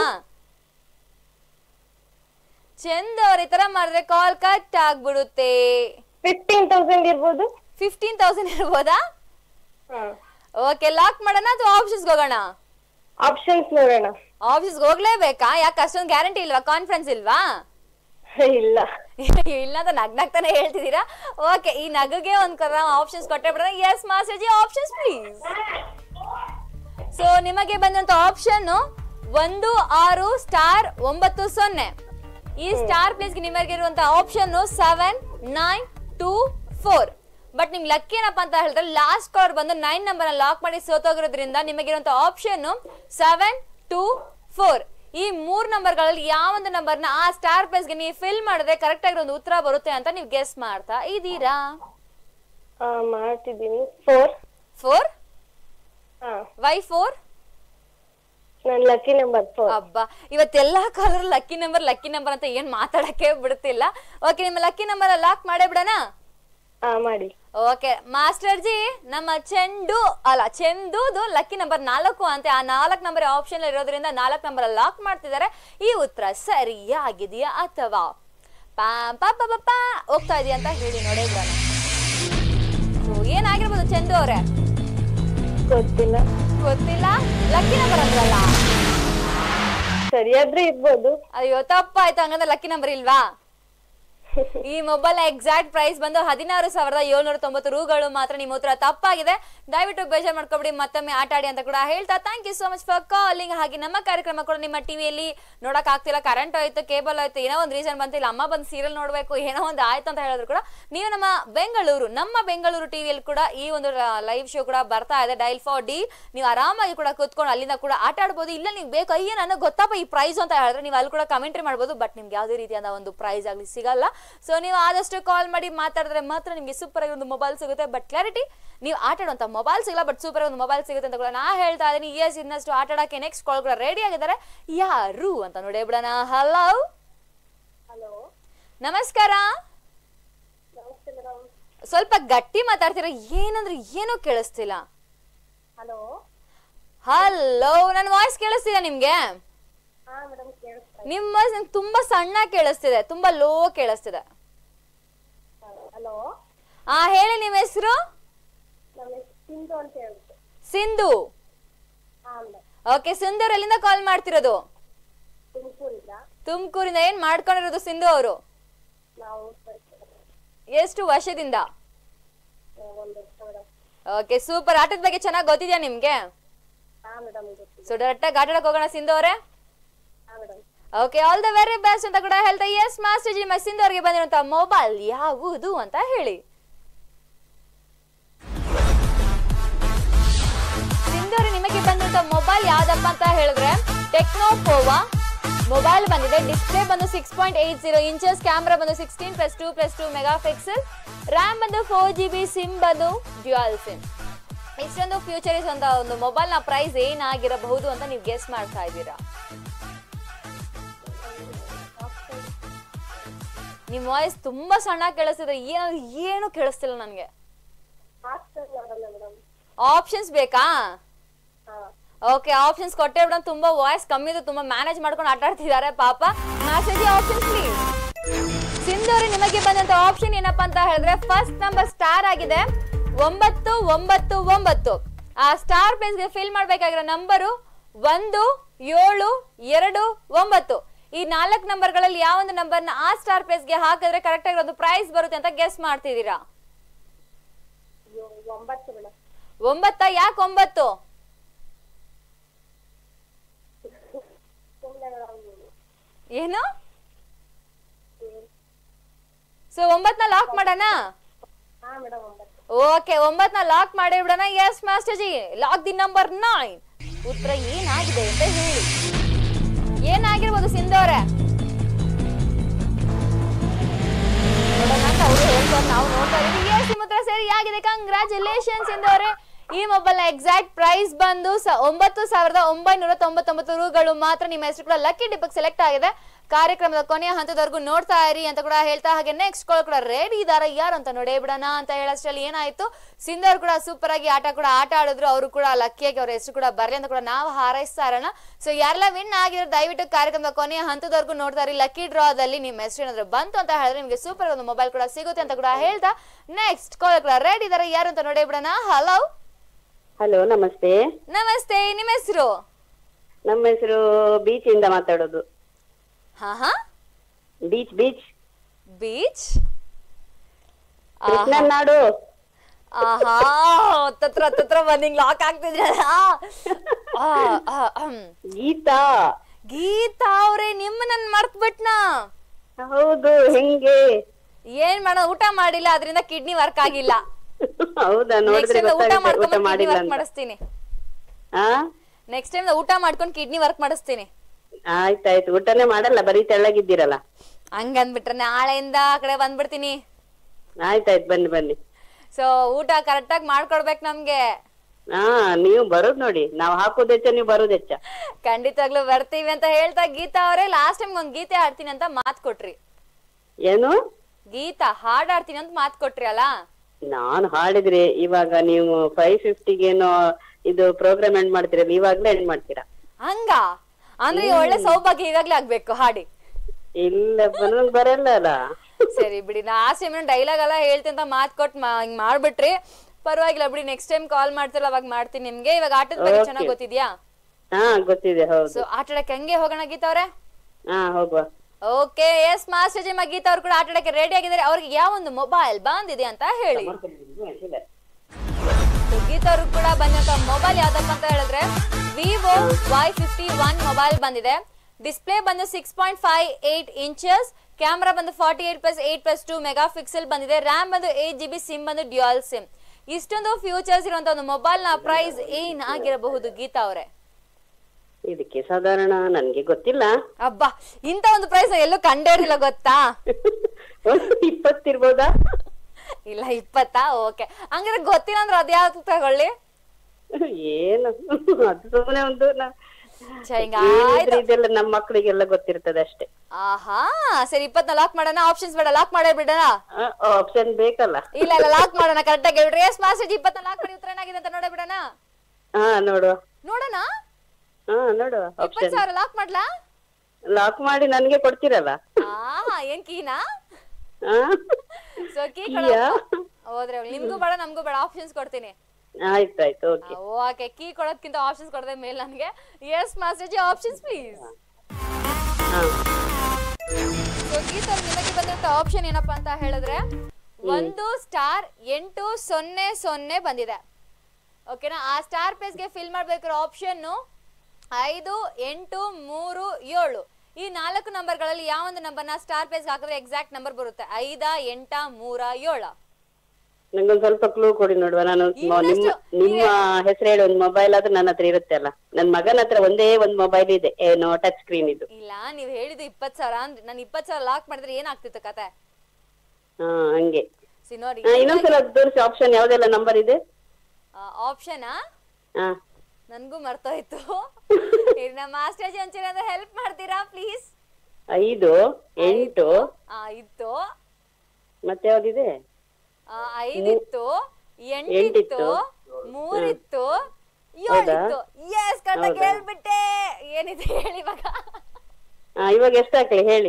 ಚಂದ್ ಅವ್ರ ಈ ತರ ಮಾಡಿದ್ರೆ ಕಾಲ್ ಕಟ್ ಆಗ್ಬಿಡುತ್ತೆ ಫಿಫ್ಟೀನ್ ತೌಸಂಡ್ ಇರ್ಬೋದು ಫಿಫ್ಟೀನ್ ತೌಸಂಡ್ ಇರ್ಬೋದಾ ಹಾ ಓಕೆ ಲಾಕ್ ಮಾಡೋಣ ಅಥವಾ ಆಪ್ಷನ್ಸ್ ಹೋಗೋಣ ಆಪ್ಷನ್ಸ್ ನೋಡೋಣ ಆಫೀಸ್ಗೆ ಹೋಗ್ಲೇಬೇಕಾ ಯಾಕೆ ಅಷ್ಟೊಂದು ಗ್ಯಾರಂಟಿ ಇಲ್ವಾ ಕಾನ್ಫಿಡೆನ್ಸ್ ಇಲ್ವಾ ಇಲ್ಲ ಇಲ್ಲ ಅಂತ ನಗ್ ನಗ್ತಾನೆ ಹೇಳ್ತಿದ್ದೀರಾ ಓಕೆ ಈ ನಗುಗೆ ಒಂದ್ ಕರ ಆಪ್ಷನ್ಸ್ ಕೊಟ್ಟೆ ಬಿಡೋಣ ಎಸ್ ಮಾಸ್ಟರ್ಜಿ ಆಪ್ಷನ್ಸ್ ಪ್ಲೀಸ್ ಸೊ ನಿಮಗೆ ಬಂದಂತ ಆಪ್ಷನ್ ಒಂದು ಆರು ಸ್ಟಾರ್ ಒಂಬತ್ತು ಸೊನ್ನೆ ಈ ಸ್ಟಾರ್ ಪ್ಲೇಸ್ಗೆ ನಿಮಗೆ ಇರುವಂತ option seven nine two four but ನಿಮ್ಗೆ ಲಕ್ಕಿ ಏನಪ್ಪಾ ಅಂತ ಹೇಳಿದ್ರೆ ಲಾಸ್ಟ್ ಕಾಲ್ ಬಂದು ನೈನ್ ನಂಬರ್ ಲಾಕ್ ಮಾಡಿ ಸೋತೋಗಿರೋದ್ರಿಂದ ನಿಮಗಿರುವಂತ ಆಪ್ಷನ್ ಸೆವೆನ್ ಟೂ ಫೋರ್ ಈ ಮೂರ್ ನಂಬರ್ಗಳಲ್ಲಿ ಯಾವೊಂದು ನಂಬರ್ನ ಆ ಸ್ಟಾರ್ ಪ್ಲೇಸ್ಗೆ ನೀವು ಫಿಲ್ ಮಾಡಿದ್ರೆ ಕರೆಕ್ಟ್ ಆಗಿರೋ ಒಂದು ಉತ್ತರ ಬರುತ್ತೆ ಅಂತ ನೀವು ಗೆಸ್ ಮಾಡ್ತಾ ಇದ್ದೀರಾ ಆ, ಮಾಡ್ತಿದ್ದೀನಿ ಫೋರ್ ಫೋರ್ ಹಾ ವೈ ಫೋರ್ ನನ್ ಲಕ್ಕಿ ನಂಬರ್ ಫೋರ್ ಹಬ್ಬ ಇವತ್ತೆಲ್ಲಾ caller lucky number lucky number ಅಂತ ಏನ್ ಮಾತಾಡಕ್ಕೆ ಬಿಡುತ್ತಿಲ್ಲ ಓಕೆ ನಿಮ್ಮ ಲಕ್ಕಿ ನಂಬರ್ ಲಾಕ್ ಮಾಡೇ ಬಿಡೋಣ ಹಾ ಮಾಡಿ ಓಕೆ ಮಾಸ್ಟರ್ ಜಿ ನಮ್ಮ ಚೆಂಡು ಅಲ್ಲ ಚೆಂದುದು ಲಕ್ಕಿ ನಂಬರ್ ನಾಲ್ಕು ಅಂತ ಆ ನಾಲ್ಕು ನಂಬರ್ ಆಪ್ಷನ್ ಇರೋದ್ರಿಂದ ನಾಲ್ಕು ನಂಬರ್ ಲಾಕ್ ಮಾಡ್ತಿದ್ದಾರೆ ಈ ಉತ್ತರ ಸರಿಯಾಗಿದೆಯಾ ಅಥವಾ ಪಾ ಪಾ ಪಾ ಪಾ ಪಾ ಹೋಗ್ತಾ ಇದೆಯಾ ಅಂತ ಹೇಳಿ ನೋಡೇ ಬಿಡೋಣ So, ಏನಾಗಿರ್ಬೋದು ಚಂದು ಅವ್ರೆ ಗೊತ್ತಿಲ್ಲ ಗೊತ್ತಿಲ್ಲ ಲಕ್ಕಿ ನಂಬರ್ ಅಂದ್ರಲ್ಲ ಸರಿಯಾದ್ರೆ ಇರ್ಬೋದು ಅಯ್ಯೋ ತಪ್ಪಾಯ್ತು ಹಂಗಂದ್ರೆ ಲಕ್ಕಿ ನಂಬರ್ ಇಲ್ವಾ ಈ ಮೊಬೈಲ್ ಎಕ್ಸಾಕ್ಟ್ ಪ್ರೈಸ್ ಬಂದು ಹದಿನಾರು ಸಾವಿರದ ಏಳ್ನೂರ ತೊಂಬತ್ತು ರೂಗಳು ಮಾತ್ರ ನಿಮ್ಮ ಉತ್ತರ ತಪ್ಪಾಗಿದೆ ದಯವಿಟ್ಟು ಬೇಜಾರ್ ಮಾಡ್ಕೊಬಿಡಿ ಮತ್ತೊಮ್ಮೆ ಆಟ ಆಡಿ ಅಂತ ಕೂಡ ಹೇಳ್ತಾ thank you so much for calling ಹಾಗೆ ನಮ್ಮ ಕಾರ್ಯಕ್ರಮ ಕೂಡ ನಿಮ್ಮ ಟಿವಿಯಲ್ಲಿ ನೋಡಕ್ ಆಗ್ತಿಲ್ಲ ಕರೆಂಟ್ ಹೋಯ್ತು ಕೇಬಲ್ ಹೋಯ್ತು ಏನೋ ಒಂದು ರೀಸನ್ ಬಂತಿಲ್ಲ ಅಮ್ಮ ಬಂದು ಸೀರಿಯಲ್ ನೋಡ್ಬೇಕು ಏನೋ ಒಂದು ಆಯ್ತು ಅಂತ ಹೇಳಿದ್ರು ಕೂಡ ನೀವು ನಮ್ಮ ಬೆಂಗಳೂರು ನಮ್ಮ ಬೆಂಗಳೂರು ಟಿವಿಯಲ್ಲಿ ಕೂಡ ಈ ಒಂದು ಲೈವ್ ಶೋ ಕೂಡ ಬರ್ತಾ ಇದೆ ಡೈಲ್ ಫಾರ್ ಡಿ ನೀವು ಆರಾಮಾಗಿ ಕೂಡ ಕೂತ್ಕೊಂಡು ಅಲ್ಲಿಂದ ಕೂಡ ಆಟ ಆಡ್ಬೋದು ಇಲ್ಲ ನಿಮ್ಗೆ ಬೇಕು ಅಯ್ಯೋ ನನಗೆ ಗೊತ್ತಪ್ಪ ಈ ಪ್ರೈಸ್ ಅಂತ ಹೇಳಿದ್ರೆ ನೀವು ಅಲ್ಲಿ ಕೂಡ ಕಮೆಂಟ್ರಿ ಮಾಡ್ಬೋದು ಬಟ್ ನಿಮ್ಗೆ ಯಾವುದೇ ರೀತಿಯಾದ ಒಂದು ಪ್ರೈಸ್ ಆಗಲಿ ಸಿಗಲ್ಲ ಸೊ ನೀವು ಆದಷ್ಟು ಕಾಲ್ ಮಾಡಿ ಮಾತಾಡಿದ್ರೆ ಮಾತ್ರ ನಿಮಗೆ ಸೂಪರ್ ಆಗಿ ಒಂದು ಮೊಬೈಲ್ ಸಿಗುತ್ತೆ ಬಟ್ ಕ್ಲಾರಿಟಿ ನೀವು ಆಟ ಆಡುವಂತ ಮೊಬೈಲ್ ಸಿಗಲ್ಲ ಬಟ್ ಸೂಪರ್ ಒಂದು ಮೊಬೈಲ್ ಸಿಗುತ್ತೆ ಅಂತ ಕೂಡ ನಾ ಹೇಳ್ತಾ ಇದೀನಿ ಎಸ್ ಇನ್ನಷ್ಟು ಆಟ ಆಡಕ್ಕೆ ನೆಕ್ಸ್ಟ್ ಕಾಲ್ ಕೂಡ ರೆಡಿ ಆಗಿದ್ದಾರೆ ಯಾರು ಅಂತ ನೋಡಿ ಬಿಡೋಣ ಹಲೋ ನಮಸ್ಕಾರ ಸ್ವಲ್ಪ ಗಟ್ಟಿ ಮಾತಾಡ್ತೀರಾ ಏನಂದ್ರೆ ಏನೂ ಕೇಳಿಸ್ತಿಲ್ಲ ಹಲೋ ಹಲೋ ನನ್ನ ವಾಯ್ಸ್ ಕೇಳಿಸ್ತಿದೆ ನಿಮ್ಗೆ ಹಾ ಮೇಡಮ್ ಕೇಳಿಸ್ತಾ ನಿಮ್ಮ ವಾಯ್ಸ್ ನಂಗೆ ತುಂಬಾ ಸಣ್ಣ ಕೇಳಿಸ್ತಿದೆ ತುಂಬಾ ಲೋ ಕೇಳಿಸ್ತಿದೆ ಹಲೋ ಆ ಹೇಳಿ ನಿಮ್ಮ ಹೆಸರು ನಮ್ಮ ಹೆಸರು ಸಿಂಧು ಅಂತ ಹೇಳ್ಬಿಟ್ಟು ಸಿಂಧು ಹಾ ಮೇಡಮ್ ಓಕೆ ಸಿಂಧು ಅವ್ರು ಎಲ್ಲಿಂದ ಕಾಲ್ ಮಾಡ್ತಿರೋದು ತುಮಕೂರಿಂದ ತುಮಕೂರಿಂದ ಏನ್ ಮಾಡ್ಕೊಂಡಿರೋದು ಸಿಂಧು ಅವರು ನಾವು ಎಷ್ಟು ವರ್ಷದಿಂದ ಒಂದು ವರ್ಷ ಮೇಡಮ್ ಓಕೆ ಸೂಪರ್ ಆಟದ ಬಗ್ಗೆ ಚೆನ್ನಾಗಿ ಗೊತ್ತಿದ್ಯಾ ನಿಮ್ಗೆ ಹಾ ಮೇಡಮ್ ಗೊತ್ತಿಲ್ಲ ಸೊ ಡೈರೆಕ್ಟ್ ಆಗಿ ಆಟಾಡಕ್ ಹೋಗೋಣ ಸಿಂಧು ಅವರೇ ಹಾ madam okay all the very best ಅಂತ ಕೂಡ ಹೇಳ್ತಾ ಎಸ್ ಮಾಸ್ಟರ್ ಜಿ ನಿಮ್ಮ ಸಿಂಧು ಅವರಿಗೆ ಬಂದಿರುವಂತ ಮೊಬೈಲ್ ಯಾವುದು ಅಂತ ಹೇಳಿ ಸಿಂಧು ಅವ್ರಿಗೆ ನಿಮಗೆ ಬಂದಿರುವಂತ ಮೊಬೈಲ್ ಯಾವ್ದಪ್ಪ ಅಂತ ಹೇಳಿದ್ರೆ ಟೆಕ್ನೋ ಪೋವಾ ಮೊಬೈಲ್ ಬಂದಿದೆ ಡಿಸ್ಪ್ಲೇ ಬಂದು six point eight zero inches camera ಬಂದು sixteen plus two plus two megapixel RAM ಬಂದು ಫೋರ್ ಜಿ ಬಿ ಸಿಮ್ ಬಂದು ಡ್ಯುಯಲ್ ಸಿಮ್ ಇಷ್ಟೊಂದು ಫ್ಯೂಚರೀಸ್ ಅಂತ ಒಂದು ಮೊಬೈಲ್ ನ ಪ್ರೈಸ್ ಏನಾಗಿರಬಹುದು ಅಂತ ನೀವು ಗೆಸ್ ಮಾಡ್ತಾ ಇದ್ದೀರಾ ನಿಮ್ ವಾಯ್ಸ್ ತುಂಬಾ ಸಣ್ಣ ಕೇಳಿಸ್ತಿದೆ ಏನು ಏನು ಕೇಳಿಸ್ತಿಲ್ಲ ನನಗೆ ಹಾಸ್ಟೆಲ್ ನೋಡಲ್ಲ ಮೇಡಮ್ ಆಪ್ಷನ್ಸ್ ಬೇಕಾ ಹಾ ಓಕೆ ಆಪ್ಷನ್ಸ್ ಕೊಟ್ಟೆ ಬಿಡ ತುಂಬಾ ವಾಯ್ಸ್ ಕಮ್ಮಿ ಇದೆ ತುಂಬಾ ಮ್ಯಾನೇಜ್ ಮಾಡ್ಕೊಂಡು ಆಟ ಆಡ್ತಿದ್ದಾರೆ ಪಾಪ ಮೆಸೇಜ್ ಆಪ್ಷನ್ಸ್ ಪ್ಲೀಸ್ ಸಿಂಧೂರಿ ನಿಮಗೆ ಬಂದಂತ ಆಪ್ಷನ್ ಏನಪ್ಪಾ ಅಂತ ಹೇಳಿದ್ರೆ ಫಸ್ಟ್ ನಂಬರ್ ಸ್ಟಾರ್ ಆಗಿದೆ ಒಂಬತ್ತು ಒಂಬತ್ತು ಒಂಬತ್ತು ಆ ಸ್ಟಾರ್ ಗೆ ಫಿಲ್ ಮಾಡ್ಬೇಕಾಗಿರೋ ನಂಬರು ಒಂದು ಏಳು ಎರಡು ಒಂಬತ್ತು ಈ ನಾಲ್ಕು ನಂಬರ್ಗಳಲ್ಲಿ ಯಾವ ಒಂದು ನಂಬರ್ನ ಆ ಸ್ಟಾರ್ ಗೆ ಹಾಕಿದ್ರೆ ಕರೆಕ್ಟ್ ಆಗಿರೋದು ಪ್ರೈಸ್ ಬರುತ್ತೆ ಅಂತ ಗೆಸ್ ಮಾಡ್ತಿದ್ದೀರಾ ಅಯ್ಯೋ, ಒಂಬತ್ತು ಮೇಡಮ್ ಒಂಬತ್ತ ಯಾಕೆ ಒಂಬತ್ತು ಸುಮ್ಮನೆ ಮೇಡಮ್ ಏನು ಸೊ ಒಂಬತ್ನ ಲಾಕ್ ಮಾಡೋಣ ಹಾ ಮೇಡಮ್ ಒಂಬತ್ತು ಓಕೆ ಒಂಬತ್ನ ಲಾಕ್ ಮಾಡಿಬಿಡೋಣ yes master ji lock the number nine ಉತ್ತರ ಏನಾಗಿದೆ ಅಂತ ಹೇಳಿ ಏನಾಗಿರ್ಬೋದು ಸಿಂಧವ್ರೆ ನೋಡೋಣ ಅಂತ ಅವ್ರು ಹೇಳ್ತಾರೆ ನಾವು ನೋಡ್ತಾ ಇದೀವಿ ಎಸ್ ನಿಮ್ಮ ಉತ್ತರ ಸರಿ ಆಗಿದೆ ಕಂಗ್ರಾಚುಲೇಷನ್ಸ್ ಸಿಂಧವ್ರೆ ಈ ಮೊಬೈಲ್ ನ ಎಕ್ಸಾಕ್ಟ್ ಪ್ರೈಸ್ ಬಂದು ಸ- ಒಂಬತ್ತು ಸಾವಿರದ ಒಂಬೈನೂರ ತೊಂಬತ್ತೊಂಬತ್ತು ರೂಗಳು ಮಾತ್ರ ನಿಮ್ಮ ಹೆಸರು ಕೂಡ ಲಕ್ಕಿ ಡಿಪ್ಪಕ್ ಸೆಲೆಕ್ಟ್ ಆಗಿದೆ ಕಾರ್ಯಕ್ರಮದ ಕೊನೆಯ ಹಂತದವರೆಗೂ ನೋಡ್ತಾ ಇರಿ ಅಂತ ಕೂಡ ಹೇಳ್ತಾ ಹಾಗೆ ನೆಕ್ಸ್ಟ್ ಕಾಲ್ ಕೂಡ ರೆಡಿ ಇದಾರೆ ಯಾರು ಅಂತ ನೋಡೇ ಬಿಡೋಣ ಅಂತ ಹೇಳೋಷ್ಟ್ರಲ್ಲಿ ಏನಾಯ್ತು ಸಿಂಧರ್ ಕೂಡ ಸೂಪರ್ ಆಗಿ ಆಟ ಕೂಡ ಆಟ ಆಡಿದ್ರು ಅವರು ಕೂಡ ಲಕ್ಕಿಯಾಗಿ ಅವ್ರ ಹೆಸರು ಕೂಡ ಬರ್ಲಿ ಅಂತ ಕೂಡ ನಾವು ಹಾರೈಸ್ತಾ ಇರೋಣ ಸೊ ಯಾರೆಲ್ಲ ವಿನ್ ಆಗಿರೋ ದಯವಿಟ್ಟು ಕಾರ್ಯಕ್ರಮದ ಕೊನೆಯ ಹಂತದವರೆಗೂ ನೋಡ್ತಾ ಇರಿ ಲಕ್ಕಿ ಡ್ರಾದಲ್ಲಿ ನಿಮ್ಮ ಹೆಸರು ಏನಾದ್ರು ಬಂತು ಅಂತ ಹೇಳಿದ್ರೆ ನಿಮಗೆ ಸೂಪರ್ ಒಂದು ಮೊಬೈಲ್ ಕೂಡ ಸಿಗುತ್ತೆ ಅಂತ ಕೂಡ ಹೇಳ್ತಾ ನೆಕ್ಸ್ಟ್ ಕಾಲ್ ಕೂಡ ರೆಡಿ ಇದಾರೆ ಯಾರು ಅಂತ ನೋಡೇ ಬಿಡೋಣ ಹಲೋ ಹಲೋ ನಮಸ್ತೆ ನಮಸ್ತೆ ನಿಮ್ಮ ಹೆಸರು ನಮ್ಮ ಹೆಸರು ಬೀಚ್ ಇಂದ ಮಾತಾಡೋದು ಹಾ ಹಾ ಬೀಚ್ ಬೀಚ್ ಬೀಚ್ ಕೃಷ್ಣನ್ ನಾಡು ಆಹಾ ಹತ್ತತ್ರ ಹತ್ತತ್ರ ಬಂದಿಂಗ್ ಲಾಕ್ ಆಗ್ತಿದ್ರಲ್ಲ ಆ, ಆ, ಹ್ಮ್. ಗೀತಾ ಗೀತಾ ಅವ್ರೆ ನಿಮ್ಮ ನನ್ ಮರ್ತ್ ಬಿಟ್ನಾ ಹೌದು ಹೆಂಗೆ ಏನ್ ಮಾಡೋದು ಊಟ ಮಾಡಿಲ್ಲ ಅದರಿಂದ ಕಿಡ್ನಿ ವರ್ಕ್ ಆಗಿಲ್ಲ ಹೌದಾ ನೆಕ್ಸ್ಟ್ ನೋಡಿದ್ರೆ ಟೈಮ್ ಊಟ ಗೊತ್ತಾಗುತ್ತೆ ಊಟ ಮಾಡ್ಕೊಂಡು ಕಿಡ್ನಿ ಮಾಡಿಲ್ಲ ವರ್ಕ್ ಅಂತ ಮಾಡಿಸ್ತೀನಿ ಹಾ ನೆಕ್ಸ್ಟ್ ಟೈಮ್ ಊಟ ಮಾಡ್ಕೊಂಡು ಕಿಡ್ನಿ ವರ್ಕ್ ಮಾಡಿಸ್ತೀನಿ ಆಯ್ತಾಯ್ತು ಊಟನೇ ಮಾಡಲ್ಲ ಬರೀ ತೆಳ್ಳಗಿದ್ದೀರಲ್ಲ ಹಂಗಂದ್ಬಿಟ್ರೆ ನಾಳೆಯಿಂದ ಆ ಕಡೆ ಬಂದ್ಬಿಡ್ತೀನಿ ಆಯ್ತಾಯ್ತು ಬನ್ನಿ ಬನ್ನಿ ಸೊ ಊಟ ಕರೆಕ್ಟ್ ಆಗಿ ಮಾಡ್ಕೊಡ್ಬೇಕು ನಮ್ಗೆ ಹಾ ನೀವು ಬರೋದ್ ನೋಡಿ ನಾವು ಹಾಕೋದ್ ಹೆಚ್ಚ ನೀವು ಬರೋದ್ ಹೆಚ್ಚ ಖಂಡಿತವಾಗ್ಲೂ ಬರ್ತೀವಿ ಅಂತ ಹೇಳ್ತಾ ಗೀತಾ ಅವರೇ ಲಾಸ್ಟ್ ಟೈಮ್ ಒಂದ್ ಗೀತೆ ಆಡ್ತೀನಿ ಅಂತ ಮಾತ್ ಕೊಟ್ರಿ ಏನು ಗೀತಾ ಹಾಡ್ ಆಡ್ತೀನಿ ಅಂತ ಮಾತ್ ಕೊಟ್ರಿ ಅಲ್ಲ ನಾನು ಹಾಡಿದ್ರೆ ಇವಾಗ ನೀವು ಫೈವ್ ಫಿಫ್ಟಿಗೇನೋ ಇದು ಪ್ರೋಗ್ರಾಮ್ ಎಂಡ್ ಮಾಡ್ತೀರಲ್ಲ ಇವಾಗ್ಲೇ ಎಂಡ್ ಮಾಡ್ತೀರಾ ಹಂಗ ಅಂದ್ರೆ ಈ ಒಳ್ಳೆ ಸೌಭಾಗ್ಯ ಈಗಾಗ್ಲೇ ಆಗ್ಬೇಕು ಹಾಡಿ ಇಲ್ಲ ನನಗ್ ಬರಲ್ಲ ಅಲ್ಲ ಸರಿ ಬಿಡಿ ನಾ ಆ ಟೈಮ್ ಡೈಲಾಗ್ ಎಲ್ಲ ಹೇಳ್ತೀನಿ ಅಂತ ಮಾತ್ ಕೊಟ್ಟು ಹಿಂಗ್ ಮಾಡ್ಬಿಟ್ರಿ ಪರವಾಗಿಲ್ಲ ಬಿಡಿ ನೆಕ್ಸ್ಟ್ ಟೈಮ್ ಕಾಲ್ ಮಾಡ್ತಿರಲ್ಲ ಅವಾಗ ಮಾಡ್ತೀನಿ ನಿಮ್ಗೆ ಇವಾಗ ಆಟದ ಬಗ್ಗೆ Okay. ಚೆನ್ನಾಗ್ ಗೊತ್ತಿದ್ಯಾ ಹಾ ಗೊತ್ತಿದೆ ಹೌದು ಸೊ ಆಟ ಆಡಕ್ಕೆ ಹೆಂಗೆ ಹೋಗೋಣ ಗೀತಾ ಅವ್ರೆ ಹಾ ಹೋಗುವ ಓಕೆ ಎಸ್ ಮಾಸ್ಟರ್ ಜಿಮ್ಮ ಗೀತಾ ಅವ್ರು ಕೂಡ ಆಟ ಆಡಕ್ಕೆ ರೆಡಿ ಆಗಿದ್ದಾರೆ ಅವ್ರಿಗೆ ಯಾವ ಒಂದು ಮೊಬೈಲ್ ಬಂದಿದೆ ಅಂತ ಹೇಳಿ So, ಗೀತಾ ಅವ್ರಿಗೆ ಕೂಡ ಬಂದಂತ ಮೊಬೈಲ್ ಯಾವ್ದಪ್ಪ ಅಂತ ಹೇಳಿದ್ರೆ Vivo Y fifty one mobile ಬಂದಿದೆ ಡಿಸ್ಪ್ಲೇ ಬಂದು six point five eight inches camera ಬಂದು forty eight plus eight plus two megapixel ಬಂದಿದೆ ರ್ಯಾಮ್ ಬಂದು ಏಟ್ ಜಿ ಬಿ ಸಿಮ್ ಬಂದು ಡ್ಯುಯಲ್ ಸಿಮ್ ಇಷ್ಟೊಂದು ಫ್ಯೂಚರ್ಸ್ ಇರುವಂತ ಒಂದು ಮೊಬೈಲ್ ನ ಪ್ರೈಸ್ ಏನಾಗಿರಬಹುದು ಗೀತಾ ಅವರೇ ಇದಕ್ಕೆ ಸಾಧಾರಣ ನನ್ಗೆ ಗೊತ್ತಿಲ್ಲ ಅಬ್ಬಾ ಇಂತ ಒಂದು ಪ್ರೈಸ್ ಎಲ್ಲೂ ಕಂಡೇರಿಲ್ಲ ಗೊತ್ತಾ ಒಂದು ಇಪ್ಪತ್ತಿರ್ಬೋದಾ ಇಲ್ಲ ಇಪ್ಪತ್ತಾ ಓಕೆ ಹಂಗಾದ್ರೆ ಗೊತ್ತಿಲ್ಲ ಅಂದ್ರೆ ಅದ್ಯಾವ್ದು ತಗೊಳ್ಳಿ ಏನು ಅದು ಸುಮ್ಮನೆ ಒಂದು ನ- ಛೆ, ಹಿಂಗ್ ಏನಿದ್ರೆ ಆಯ್ತು. ಇದೆಲ್ಲ ನಮ್ಮ ಮಕ್ಕಳಿಗೆಲ್ಲ ಗೊತ್ತಿರ್ತದೆ ಅಷ್ಟೇ ಆಹಾ ಸರಿ ಇಪ್ಪತ್ನ ಲಾಕ್ ಮಾಡೋಣ ಆಪ್ಷನ್ಸ್ ಬೇಡ ಲಾಕ್ ಮಾಡೇ ಬಿಡೋಣ ಆಪ್ಷನ್ ಬೇಕಲ್ಲ ಇಲ್ಲ ಇಲ್ಲ ಲಾಕ್ ಮಾಡೋಣ ಕರೆಕ್ಟ್ ಆಗಿ ಹೇಳ್ಬಿಡ್ರಿ ಎಸ್ ಮಾಸ್ಟರ್ ಇಪ್ಪತ್ನ ಲಾಕ್ ಮಾಡಿ ಉತ್ತರ ಏನಾಗಿದೆ ಅಂತ ನೋಡೇ ಬಿಡೋಣ ಹಾ ನೋಡುವ ನೋಡೋಣ ಹಾ ನೋಡುವ ಇಪ್ಪತ್ ಆಪ್ಷನ್ ಸಾವಿರ ಲಾಕ್ ಮಾಡ್ಲಾ ಲಾಕ್ ಮಾಡಿ ನನ್ಗೆ ಕೊಡ್ತೀರಲ್ಲ ಆಹಾ ಏನ್ ಕೀನಾ ಹಾ ಸೊ ಕೀ ಕೀಯಾ? ಹೋದ್ರೆ ಹೋಗ್ಲಿ. ನಿಮ್ಗೂ ಬೇಡ ನಮ್ಗೂ ಬೇಡ ಆಪ್ಷನ್ಸ್ ಕೊಡ್ತೀನಿ ಆಯ್ತಾಯ್ತು ಓಕೆ ಓಕೆ ಕೀ ಕೊಡೋದ್ಕಿಂತ ಆಪ್ಷನ್ಸ್ ಕೊಡದೆ ಮೇಲೆ ನನಗೆ yes master ji options please ಹಾ ಸೊ ಗೀತಲ್ಲಿ ನಿಮಗೆ ಬಂದಿರೋ ಆಪ್ಷನ್ ಏನಪ್ಪಾ ಅಂತ ಹೇಳಿದ್ರೆ ಒಂದು ಸ್ಟಾರ್ ಎಂಟು ಸೊನ್ನೆ ಸೊನ್ನೆ ಬಂದಿದೆ ಓಕೆನಾ ಆ ಸ್ಟಾರ್ ಪೇಸ್ಗೆ ಫಿಲ್ ಮಾಡ್ಬೇಕಿರೋ ಆಪ್ಷನ್ ಐದು ಎಂಟು ಮೂರು ಏಳು ಈ ನಾಲ್ಕು ನಂಬರ್ಗಳಲ್ಲಿ ಯಾವೊಂದು ನಂಬರ್ನ ಸ್ಟಾರ್ ಪೇಸ್ಗೆ ಹಾಕಿದ್ರೆ ಎಕ್ಸಾಕ್ಟ್ ನಂಬರ್ ಬರುತ್ತೆ ಐದ ಎಂಟ ಮೂರ ಏಳ ನಂಗೊಂದ್ ಸ್ವಲ್ಪ ಕ್ಲೂ ಕೊಡಿ ನೋಡುವ ನಾನು ಮ- ನಿಮ್ಮ ಇನ್ನಷ್ಟು ನಿಮ್ಮ ಹೆಸರು ಹೇಳಿ ಒಂದು ಮೊಬೈಲ್ ಆದ್ರೆ ನನ್ನ ಹತ್ರ ಇರುತ್ತೆ ಅಲ್ಲ ನನ್ ಮಗನ ಹತ್ರ ಒಂದೇ ಒಂದ್ ಮೊಬೈಲ್ ಇದೆ ಏನು ಟಚ್ ಸ್ಕ್ರೀನ್ ಇದು ಇಲ್ಲ ನೀವು ಹೇಳಿದ್ದು ಇಪ್ಪತ್ತು ಸಾವಿರ ಅಂದ್ರೆ ನಾನು ಇಪ್ಪತ್ತು ಸಾವಿರ ಲಾಕ್ ಮಾಡಿದ್ರೆ ಏನಾಗ್ತಿತ್ತು ಕತೆ ಹಾ ಹಂಗೆ ಸಿ ನೋಡಿ ಹಾ, ಇನ್ನೊಂದ್ಸಲ ತೋರಿಸಿ ಆಪ್ಷನ್ ಯಾವ್ದೆಲ್ಲ ನಂಬರ್ ಇದೆ ಆಪ್ಷನಾ ಹಾ ನನ್ಗೂ ಮರ್ತೋಯ್ತು ಇದು ನಮ್ಮ ಮಾಸ್ಟರ್ ಜಿ ಒಂಚೂರು ಹೆಲ್ಪ್ ಮಾಡ್ತೀರಾ ಪ್ಲೀಸ್ ಐದು ಎಂಟು ಆ ಇತ್ತು ಮತ್ತೆ ಯಾವ್ದಿದೆ ಆ, ಐದಿತ್ತು ಎಂಟಿತ್ತು ಎಂಟಿತ್ತು. ಮೂರಿತ್ತು ಹೌದಾ? ಏಳಿತ್ತು ಎಸ್ ಕರೆಕ್ಟಾಗಿ ಹೌದಾ? ಹೇಳ್ಬಿಟ್ಟೆ ಏನಿದೆ ಹೇಳಿ ಇವಾಗ ಹಾ ಇವಾಗ ಎಷ್ಟಾಗ್ಲಿ ಹೇಳಿ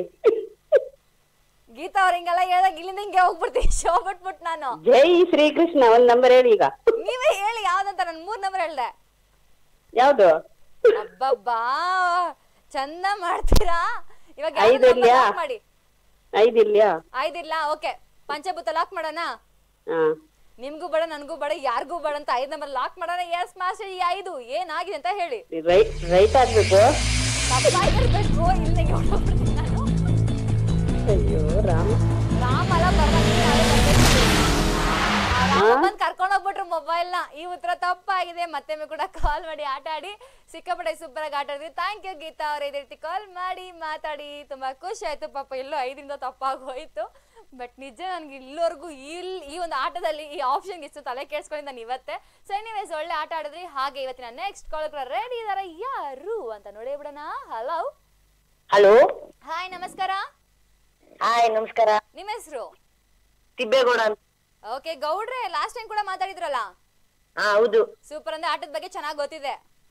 ಗೀತಾ ಅವ್ರ ಹಿಂಗೆಲ್ಲ ಹೇಳ್ದಾಗ ಇಲ್ಲಿಂದ ಹಿಂಗೆ ಹೋಗ್ಬಿಡ್ತೀನಿ ಶೋ ಬಿಟ್ಬಿಟ್ಟು ನಾನು ಜೈ ಶ್ರೀಕೃಷ್ಣ ಒಂದ್ ನಂಬರ್ ಹೇಳಿ ಈಗ ನೀವೇ ಹೇಳಿ ಯಾವ್ದಂತ ನಾನು ಮೂರ್ ನಂಬರ್ ಹೇಳ್ದೆ ಯಾವ್ದು ಅಬ್ಬಬ್ಬಾ ಚಂದ ಮಾಡ್ತೀರಾ ಇವಾಗ ಯಾವ್ದು ಐದು number ಇಲ್ಯಾ? lock ಮಾಡಿ ಐದು ಇಲ್ಯಾ ಐದಿಲ್ಲ ಓಕೆ ಪಂಚಭೂತ ಲಾಕ್ ಮಾಡೋಣ ಹಾ ನಿಮ್ಗೂ ಬೇಡ ನನ್ಗೂ ಬೇಡ ಯಾರಿಗೂ ಬೇಡ ಅಂತ ಐದ್ ನಂಬರ್ ಲಾಕ್ ಮಾಡೋಣ ಎಸ್ ಮಾಸ್ಟರ್ ಈ ಐದು ಏನಾಗಿದೆ ಅಂತ ಹೇಳಿ ರೈಟ್ ರೈಟ್ ಆಗ್ಬೇಕು ತಪ್ಪಾಗಿರ್ಬೇಕು ಇಲ್ಲಿಗೆ ಹೊರಟೋಗ್ಬಿಡ್ತೀನಿ ನಾನು ಅಯ್ಯೋ ರಾಮ ರಾಮ ಅಲ್ಲ ಪರವಾಗಿಲ್ಲ, ನಾಳೆ ಬರ್ಬೇಕು. ಆ ರಾಮ ಬಂದ್ ಕರ್ಕೊಂಡ್ ಹೋಗ್ಬಿಟ್ರು ಮೊಬೈಲ್ ನ ಈ ಉತ್ತರ ತಪ್ಪಾಗಿದೆ ಮತ್ತೆ ಕೂಡ ಕಾಲ್ ಮಾಡಿ ಆಟ ಆಡಿ ಸಿಕ್ಕಾಪಟ್ಟೆ ಸೂಪರ್ ಆಗಿ ಆಟ ಆಡಿದ್ರಿ ಥ್ಯಾಂಕ್ ಯು ಗೀತಾ ಅವ್ರ ಇದೇ ರೀತಿ ಕಾಲ್ ಮಾಡಿ ಮಾತಾಡಿ ತುಂಬಾ ಖುಷಿ ಆಯ್ತು ಪಾಪ ಎಲ್ಲೋ ಐದಿಂದ ತಪ್ಪಾಗಿ ಹೋಯ್ತು ಬಟ್ ನಿಜ ನನ್ಗೆ ಇಲ್ಲಿವರೆಗೂ ಇಲ್ ಈ ಒಂದು ಆಟದಲ್ಲಿ ಈ ಆಪ್ಷನ್ ಇಷ್ಟು ತಲೆ ಕೇಳಿಸ್ಕೊಂಡಿದ್ದ ನಾನು ಇವತ್ತೇ ಸೊ ಎನಿವೇಸ್ ಒಳ್ಳೆ ಆಟ ಆಡಿದ್ರಿ ಹಾಗೆ ಇವತ್ತಿನ ನೆಕ್ಸ್ಟ್ ಕಾಲ್ ಕೂಡ ರೆಡಿ ಇದಾರ ಯಾರು ಅಂತ ನೋಡಿ ಬಿಡೋಣ ಹಲೋ ಹಲೋ ಹಾಯ್ ನಮಸ್ಕಾರ ಹಾಯ್ ನಮಸ್ಕಾರ ನಿಮ್ಮ ಹೆಸರು ತಿಬ್ಬೇಗೌಡ ಅಂತ ಓಕೆ ಗೌಡ್ರೆ ಲಾಸ್ಟ್ ಟೈಮ್ ಕೂಡ ಮಾತಾಡಿದ್ರಲ್ಲ ಹಾ ಹೌದು ಸೂಪರ್ ಅಂದ್ರೆ ಆಟದ ಬಗ್ಗೆ ಚೆನ್ನಾಗಿ ಗೊತ್ತಿದೆ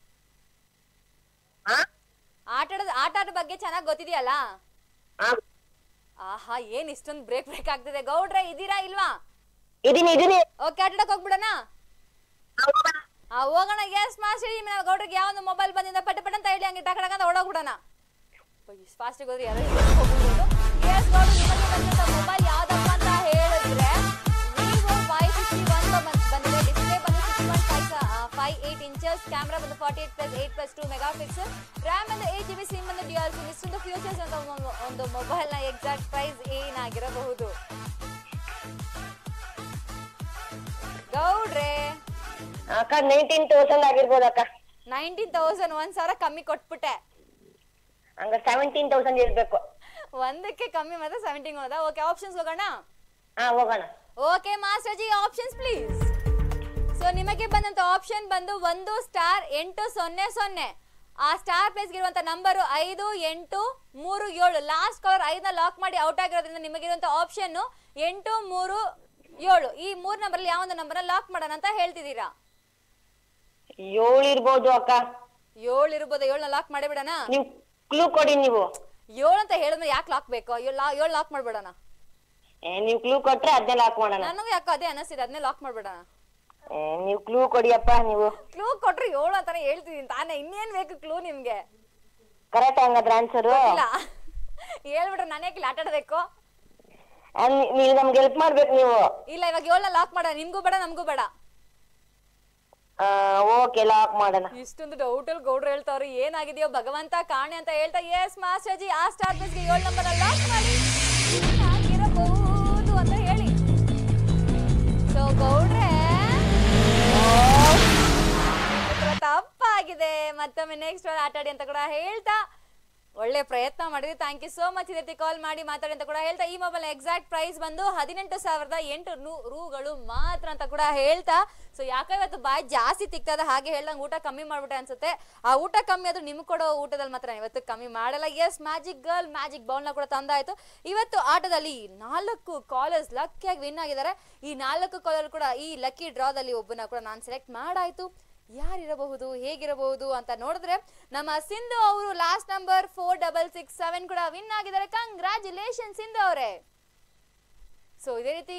ಹಾ ಆಟದ ಆಟ ಆಟದ ಬಗ್ಗೆ ಚೆನ್ನಾಗಿ ಗೊತ್ತಿದೆಯಲ್ಲ ಹಾ ಆಹಾ ಏನ್ ಇಷ್ಟೊಂದು ಬ್ರೇಕ್ ಬ್ರೇಕ್ ಆಗ್ತಿದೆ ಗೌಡ್ರೆ ಇದೀರಾ ಇಲ್ವಾ ಇದೀನಿ ಇದೀನಿ ಓಕೆ ಆಟಾಡಕ್ ಹೋಗ್ಬಿಡೋಣ ಆ ಹೋಗೋಣ ಎಸ್ ಮಾಸ್ಟರ್ ನಿಮ್ಮ ಗೌಡ್ರಿಗೆ ಯಾವೊಂದು ಮೊಬೈಲ್ ಬಂದಿಂದ ಪಟ ಪಟ ಅಂತ ಹೇಳಿ ಹಂಗೆ ಟಕ ಟಕ ಅಂತ ಓಡೋಗ್ಬಿಡೋಣ ಫಾಸ್ಟ್ ಹೋದ್ರೆ ಯಾರೋ ಹೋಗ್ಬೋದು ಎಸ್ ಗೌಡ್ರು ನಿಮಗೆ ಬಂದಂತ ಮೊಬೈಲ್ ಯಾವ್ದಪ್ಪ ಅಂತ ಹೇಳಿದ್ರೆ ವಿವೋ ವೈ ಫಿಫ್ಟಿ ಒನ್ ಬಂದಿದೆ ಡಿಸ್ಪ್ಲೇ ಬಂದು six one five five eight inches camera ಬಂದು forty eight plus eight plus two megapixel RAM ಬಂದು ಏಟ್ ಜಿ ಬಿ ಸಿಮ್ ಬಂದು ಡ್ಯೂಯಲ್ ಸಿಮ್ ಇಷ್ಟೊಂದು ಫ್ಯೂಚರ್ಸ್ ಅಂತ ಒಂದು- ಒಂದು ಮೊಬೈಲ್ ನ ಎಕ್ಸಾಕ್ಟ್ ಪ್ರೈಸ್ ಏನಾಗಿರಬಹುದು ಗೌಡ್ರೆ ಅಕ್ಕ ನೈನ್ಟೀನ್ ತೌಸಂಡ್ ಆಗಿರ್ಬೋದು ಅಕ್ಕ ನೈನ್ಟೀನ್ ತೌಸಂಡ್ ಒಂದ್ ಸಾವಿರ ಕಮ್ಮಿ ಕೊಟ್ಬಿಟ್ಟೆ ಹಂಗ ಸೆವೆಂಟೀನ್ ತೌಸಂಡ್ ಇರ್ಬೇಕು ಒಂದಕ್ಕೆ ಕಮ್ಮಿ ಮತ್ತೆ ಸೆವೆಂಟೀನ್ ಹೋದ ಓಕೆ ಆಪ್ಷನ್ಸ್ ಹೋಗೋಣ ಹಾ ಹೋಗೋಣ okay master ji options please so ನಿಮಗೆ ಬಂದಂತ ಆಪ್ಷನ್ ಬಂದು ಒಂದು ಸ್ಟಾರ್ ಎಂಟು ಸೊನ್ನೆ ಸೊನ್ನೆ ಆ ಸ್ಟಾರ್ ಪ್ಲೇಸ್ ಇರುವಂತ ನಂಬರು ಐದು ಎಂಟು ಮೂರು ಏಳು ಲಾಸ್ಟ್ ಕಲರ್ ಐದನ್ನ ಲಾಕ್ ಮಾಡಿ ಔಟ್ ಆಗಿರೋದ್ರಿಂದ ನಿಮಗಿರುವಂತ ಆಪ್ಷನ್ ಎಂಟು ಮೂರು ಏಳು ಈ ಮೂರ್ ನಂಬರ್ ಯಾವ ಒಂದು ನಂಬರ್ನ ಲಾಕ್ ಮಾಡೋಣ ಅಂತ ಹೇಳ್ತಿದ್ದೀರಾ ಏಳು ಇರ್ಬೋದು ಅಕ್ಕ ಏಳು ಇರ್ಬೋದು ಏಳನ್ನ ಲಾಕ್ ಮಾಡಿಬಿಡೋಣ ನೀವು ಕ್ಲೂ ಕೊಡಿ ನೀವು ಏಳು ಅಂತ ಹೇಳಿದ್ರೆ ಯಾಕೆ ಲಾಕ್ ಬೇಕು ಏಳು ಏಳು ಲಾಕ್ ಮಾಡ್ಬಿಡೋಣ ಏ, ನೀವು ಕ್ಲೂ ಕೊಟ್ರೆ ಅದನ್ನೇ ಲಾಕ್ ಮಾಡೋಣ ನನಗೂ ಯಾಕೋ ಅದೇ ಅನಿಸ್ತಿದೆ ಅದನ್ನೇ ಲಾಕ್ ಮಾಡ್ಬಿಡೋಣ ಏ, ನೀವು ಕ್ಲೂ ಕೊಡಿಯಪ್ಪ ನೀವು ಕ್ಲೂ ಕೊಟ್ರೆ ಏಳು ಅಂತಾನೆ ಹೇಳ್ತಿದೀನಿ ತಾನೇ ಇನ್ನೇನ್ ಬೇಕು ಕ್ಲೂ ನಿಮ್ಗೆ ಕರೆಕ್ಟ್ ಹಂಗಾದ್ರೆ ಆನ್ಸರು ಇಲ್ಲ ಹೇಳ್ಬಿಟ್ರೆ ನಾನು ಯಾಕೆ ಆಟ ಆಡಬೇಕು ನೀವು ನಮ್ಗೆ ಹೆಲ್ಪ್ ಮಾಡ್ಬೇಕು ನೀವು ಇಲ್ಲ ಇವಾಗ ಏಳನ್ನ ಲಾಕ್ ಮಾಡೋಣ ನಿಮ್ಗೂ ಬೇಡ ನಮಗೂ ಬೇಡ ಓಕೆ ಲಾಕ್ ಮಾಡೋಣ ಇಷ್ಟೊಂದು ಡೌಟ್ ಅಲ್ಲಿ ಗೌಡ್ರು ಹೇಳ್ತಾವ್ರು ಏನಾಗಿದೆಯೋ ಭಗವಂತ ಕಾಣೆ ಅಂತ ಹೇಳ್ತಾ ಎಸ್ ಮಾಸ್ಟರ್ ಜಿ ಆ ಸ್ಟಾರ್ ಬೇಸ್ಗೆ ಏಳು ನಂಬರ್ ಲಾಕ್ ಮಾಡಿ ಏನಾಗಿರಬಹುದು ಅಂತ ಹೇಳಿ ಸೊ ಗೌಡ್ರೆ ಉತ್ತರ ತಪ್ಪಾಗಿದೆ ಮತ್ತೊಮ್ಮೆ ನೆಕ್ಸ್ಟ್ ಆಟ ಆಡಿ ಅಂತ ಕೂಡ ಹೇಳ್ತಾ ಒಳ್ಳೆ ಪ್ರಯತ್ನ ಮಾಡಿದ್ವಿ ಥ್ಯಾಂಕ್ ಯು ಸೋ ಮಚ್ ಇದೇ ಕಾಲ್ ಮಾಡಿ ಮಾತಾಡಿ ಅಂತ ಕೂಡ ಹೇಳ್ತಾ ಈ ಮೊಬೈಲ್ ಎಕ್ಸಾಕ್ಟ್ ಪ್ರೈಸ್ ಬಂದು ಹದಿನೆಂಟು ಸಾವಿರದ ಎಂಟು ನೂ ರೂಗಳು ಮಾತ್ರ ಅಂತ ಕೂಡ ಹೇಳ್ತಾ ಸೊ ಯಾಕೆ ಇವತ್ತು ಬಾಯಿ ಜಾಸ್ತಿ ತಿಕ್ತದ ಹಾಗೆ ಹೇಳ್ದಂಗೆ ಊಟ ಕಮ್ಮಿ ಮಾಡ್ಬಿಟ್ಟೆ ಅನ್ಸುತ್ತೆ ಆ ಊಟ ಕಮ್ಮಿ ಆದ್ರೂ ನಿಮ್ಗೆ ಕೊಡೋ ಊಟದಲ್ಲಿ ಮಾತ್ರ ನಾನ್ ಇವತ್ತು ಕಮ್ಮಿ ಮಾಡಲ್ಲ ಎಸ್ ಮ್ಯಾಜಿಕ್ ಗರ್ಲ್ ಮ್ಯಾಜಿಕ್ ಬೌಲ್ನ ಕೂಡ ತಂದಾಯ್ತು ಇವತ್ತು ಆಟದಲ್ಲಿ ನಾಲ್ಕು ಕಾಲರ್ಸ್ ಲಕ್ಕಿಯಾಗಿ ವಿನ್ ಆಗಿದ್ದಾರೆ ಈ ನಾಲ್ಕು ಕಾಲರ್ ಕೂಡ ಈ ಲಕ್ಕಿ ಡ್ರಾದಲ್ಲಿ ಒಬ್ಬನ ಕೂಡ ನಾನು ಸೆಲೆಕ್ಟ್ ಮಾಡಾಯ್ತು ಯಾರಿರಬಹುದು ಹೇಗಿರಬಹುದು ಅಂತ ನೋಡಿದ್ರೆ ನಮ್ಮ ಸಿಂಧು ಅವರು last number four double six seven ಕೂಡ ವಿನ್ ಆಗಿದ್ದಾರೆ ಕಂಗ್ರ್ಯಾಚುಲೇಷನ್ ಸಿಂಧು ಅವರೇ ಸೊ ಇದೇ ರೀತಿ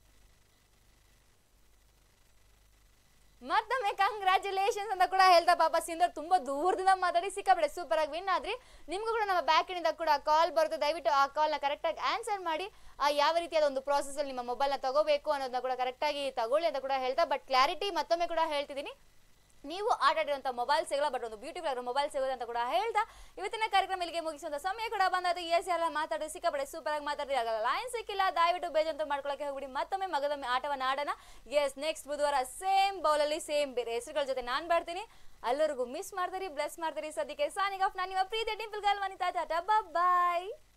ಮತ್ತೊಮ್ಮೆ ಕಂಗ್ರ್ಯಾಚುಲೇಷನ್ಸ್ ಅಂತ ಕೂಡ ಹೇಳ್ತಾ ಪಾಪ ಸಿಂಧರ್ ತುಂಬಾ ದೂರದಿಂದ ಮಾತಾಡಿ ಸಿಕ್ಕಾಬಿಡೆ ಸೂಪರ್ ಆಗಿ ವಿನ್ ಆದ್ರಿ ನಿಮ್ಗೂ ಕೂಡ ನಮ್ಮ ಬ್ಯಾಕ್ ಇಂದ ಕೂಡ ಕಾಲ್ ಬರುತ್ತೆ ದಯವಿಟ್ಟು ಆ ಕಾಲ್ನ ಕರೆಕ್ಟ್ ಆಗಿ ಆನ್ಸರ್ ಮಾಡಿ ಆ ಯಾವ ರೀತಿಯಾದ ಒಂದು ಪ್ರಾಸೆಸ್ ಅಲ್ಲಿ ನಿಮ್ಮ ಮೊಬೈಲ್ನ ತಗೋಬೇಕು ಅನ್ನೋದನ್ನ ಕೂಡ ಕರೆಕ್ಟ್ ಆಗಿ ತಗೊಳ್ಳಿ ಅಂತ ಕೂಡ ಹೇಳ್ತಾ ಬಟ್ ಕ್ಲಾರಿಟಿ ಮತ್ತೊಮ್ಮೆ ಕೂಡ ಹೇಳ್ತಿದ್ದೀನಿ ನೀವು ಆಟ ಆಡಿರುವಂಥ ಮೊಬೈಲ್ ಸಿಗಲ್ಲ ಬಟ್ ಒಂದು ಬ್ಯೂಟಿಫುಲ್ ಆಗಿರೋ ಮೊಬೈಲ್ ಸಿಗೋದು ಅಂತ ಕೂಡ ಹೇಳ್ತಾ ಇವತ್ತಿನ ಕಾರ್ಯಕ್ರಮ ಇಲ್ಲಿಗೆ ಮುಗಿಸುವಂತ ಸಮಯ ಕೂಡ ಬಂದಾಯ್ತು ಎಸ್ ಎಲ್ಲ ಮಾತಾಡಿ ಸಿಕ್ಕಾಪಡೆ ಸೂಪರ್ ಆಗಿ ಮಾತಾಡಿ ಆಗಲ್ಲ ಲೈನ್ ಸಿಕ್ಕಿಲ್ಲ ದಯವಿಟ್ಟು ಬೇಜಂತ ಮಾಡ್ಕೊಳಕ್ಕೆ ಹೋಗ್ಬಿಡಿ ಮತ್ತೊಮ್ಮೆ ಮಗದೊಮ್ಮೆ ಆಟವನ್ನ ಆಡೋಣ ಎಸ್ ನೆಕ್ಸ್ಟ್ ಬುಧವಾರ ಸೇಮ್ ಬೌಲಲ್ಲಿ ಸೇಮ್ ಬೇರೆ ಹೆಸರುಗಳ ಜೊತೆ ನಾನು ಬರ್ತೀನಿ ಎಲ್ಲರಿಗೂ ಮಿಸ್ ಮಾಡ್ತೀರಿ ಬ್ಲೆಸ್ ಮಾಡ್ತೀರಿ ಸದ್ಯಕ್ಕೆ ಸಾನಿಂಗ್ ಆಫ್ ನಾನು ನಿಮ್ಮ ಪ್ರೀತಿ ಡಿಂಪಲ್ ಗಲ್ ವನಿತಾ ಟಾಟಾ ಬಾಯ್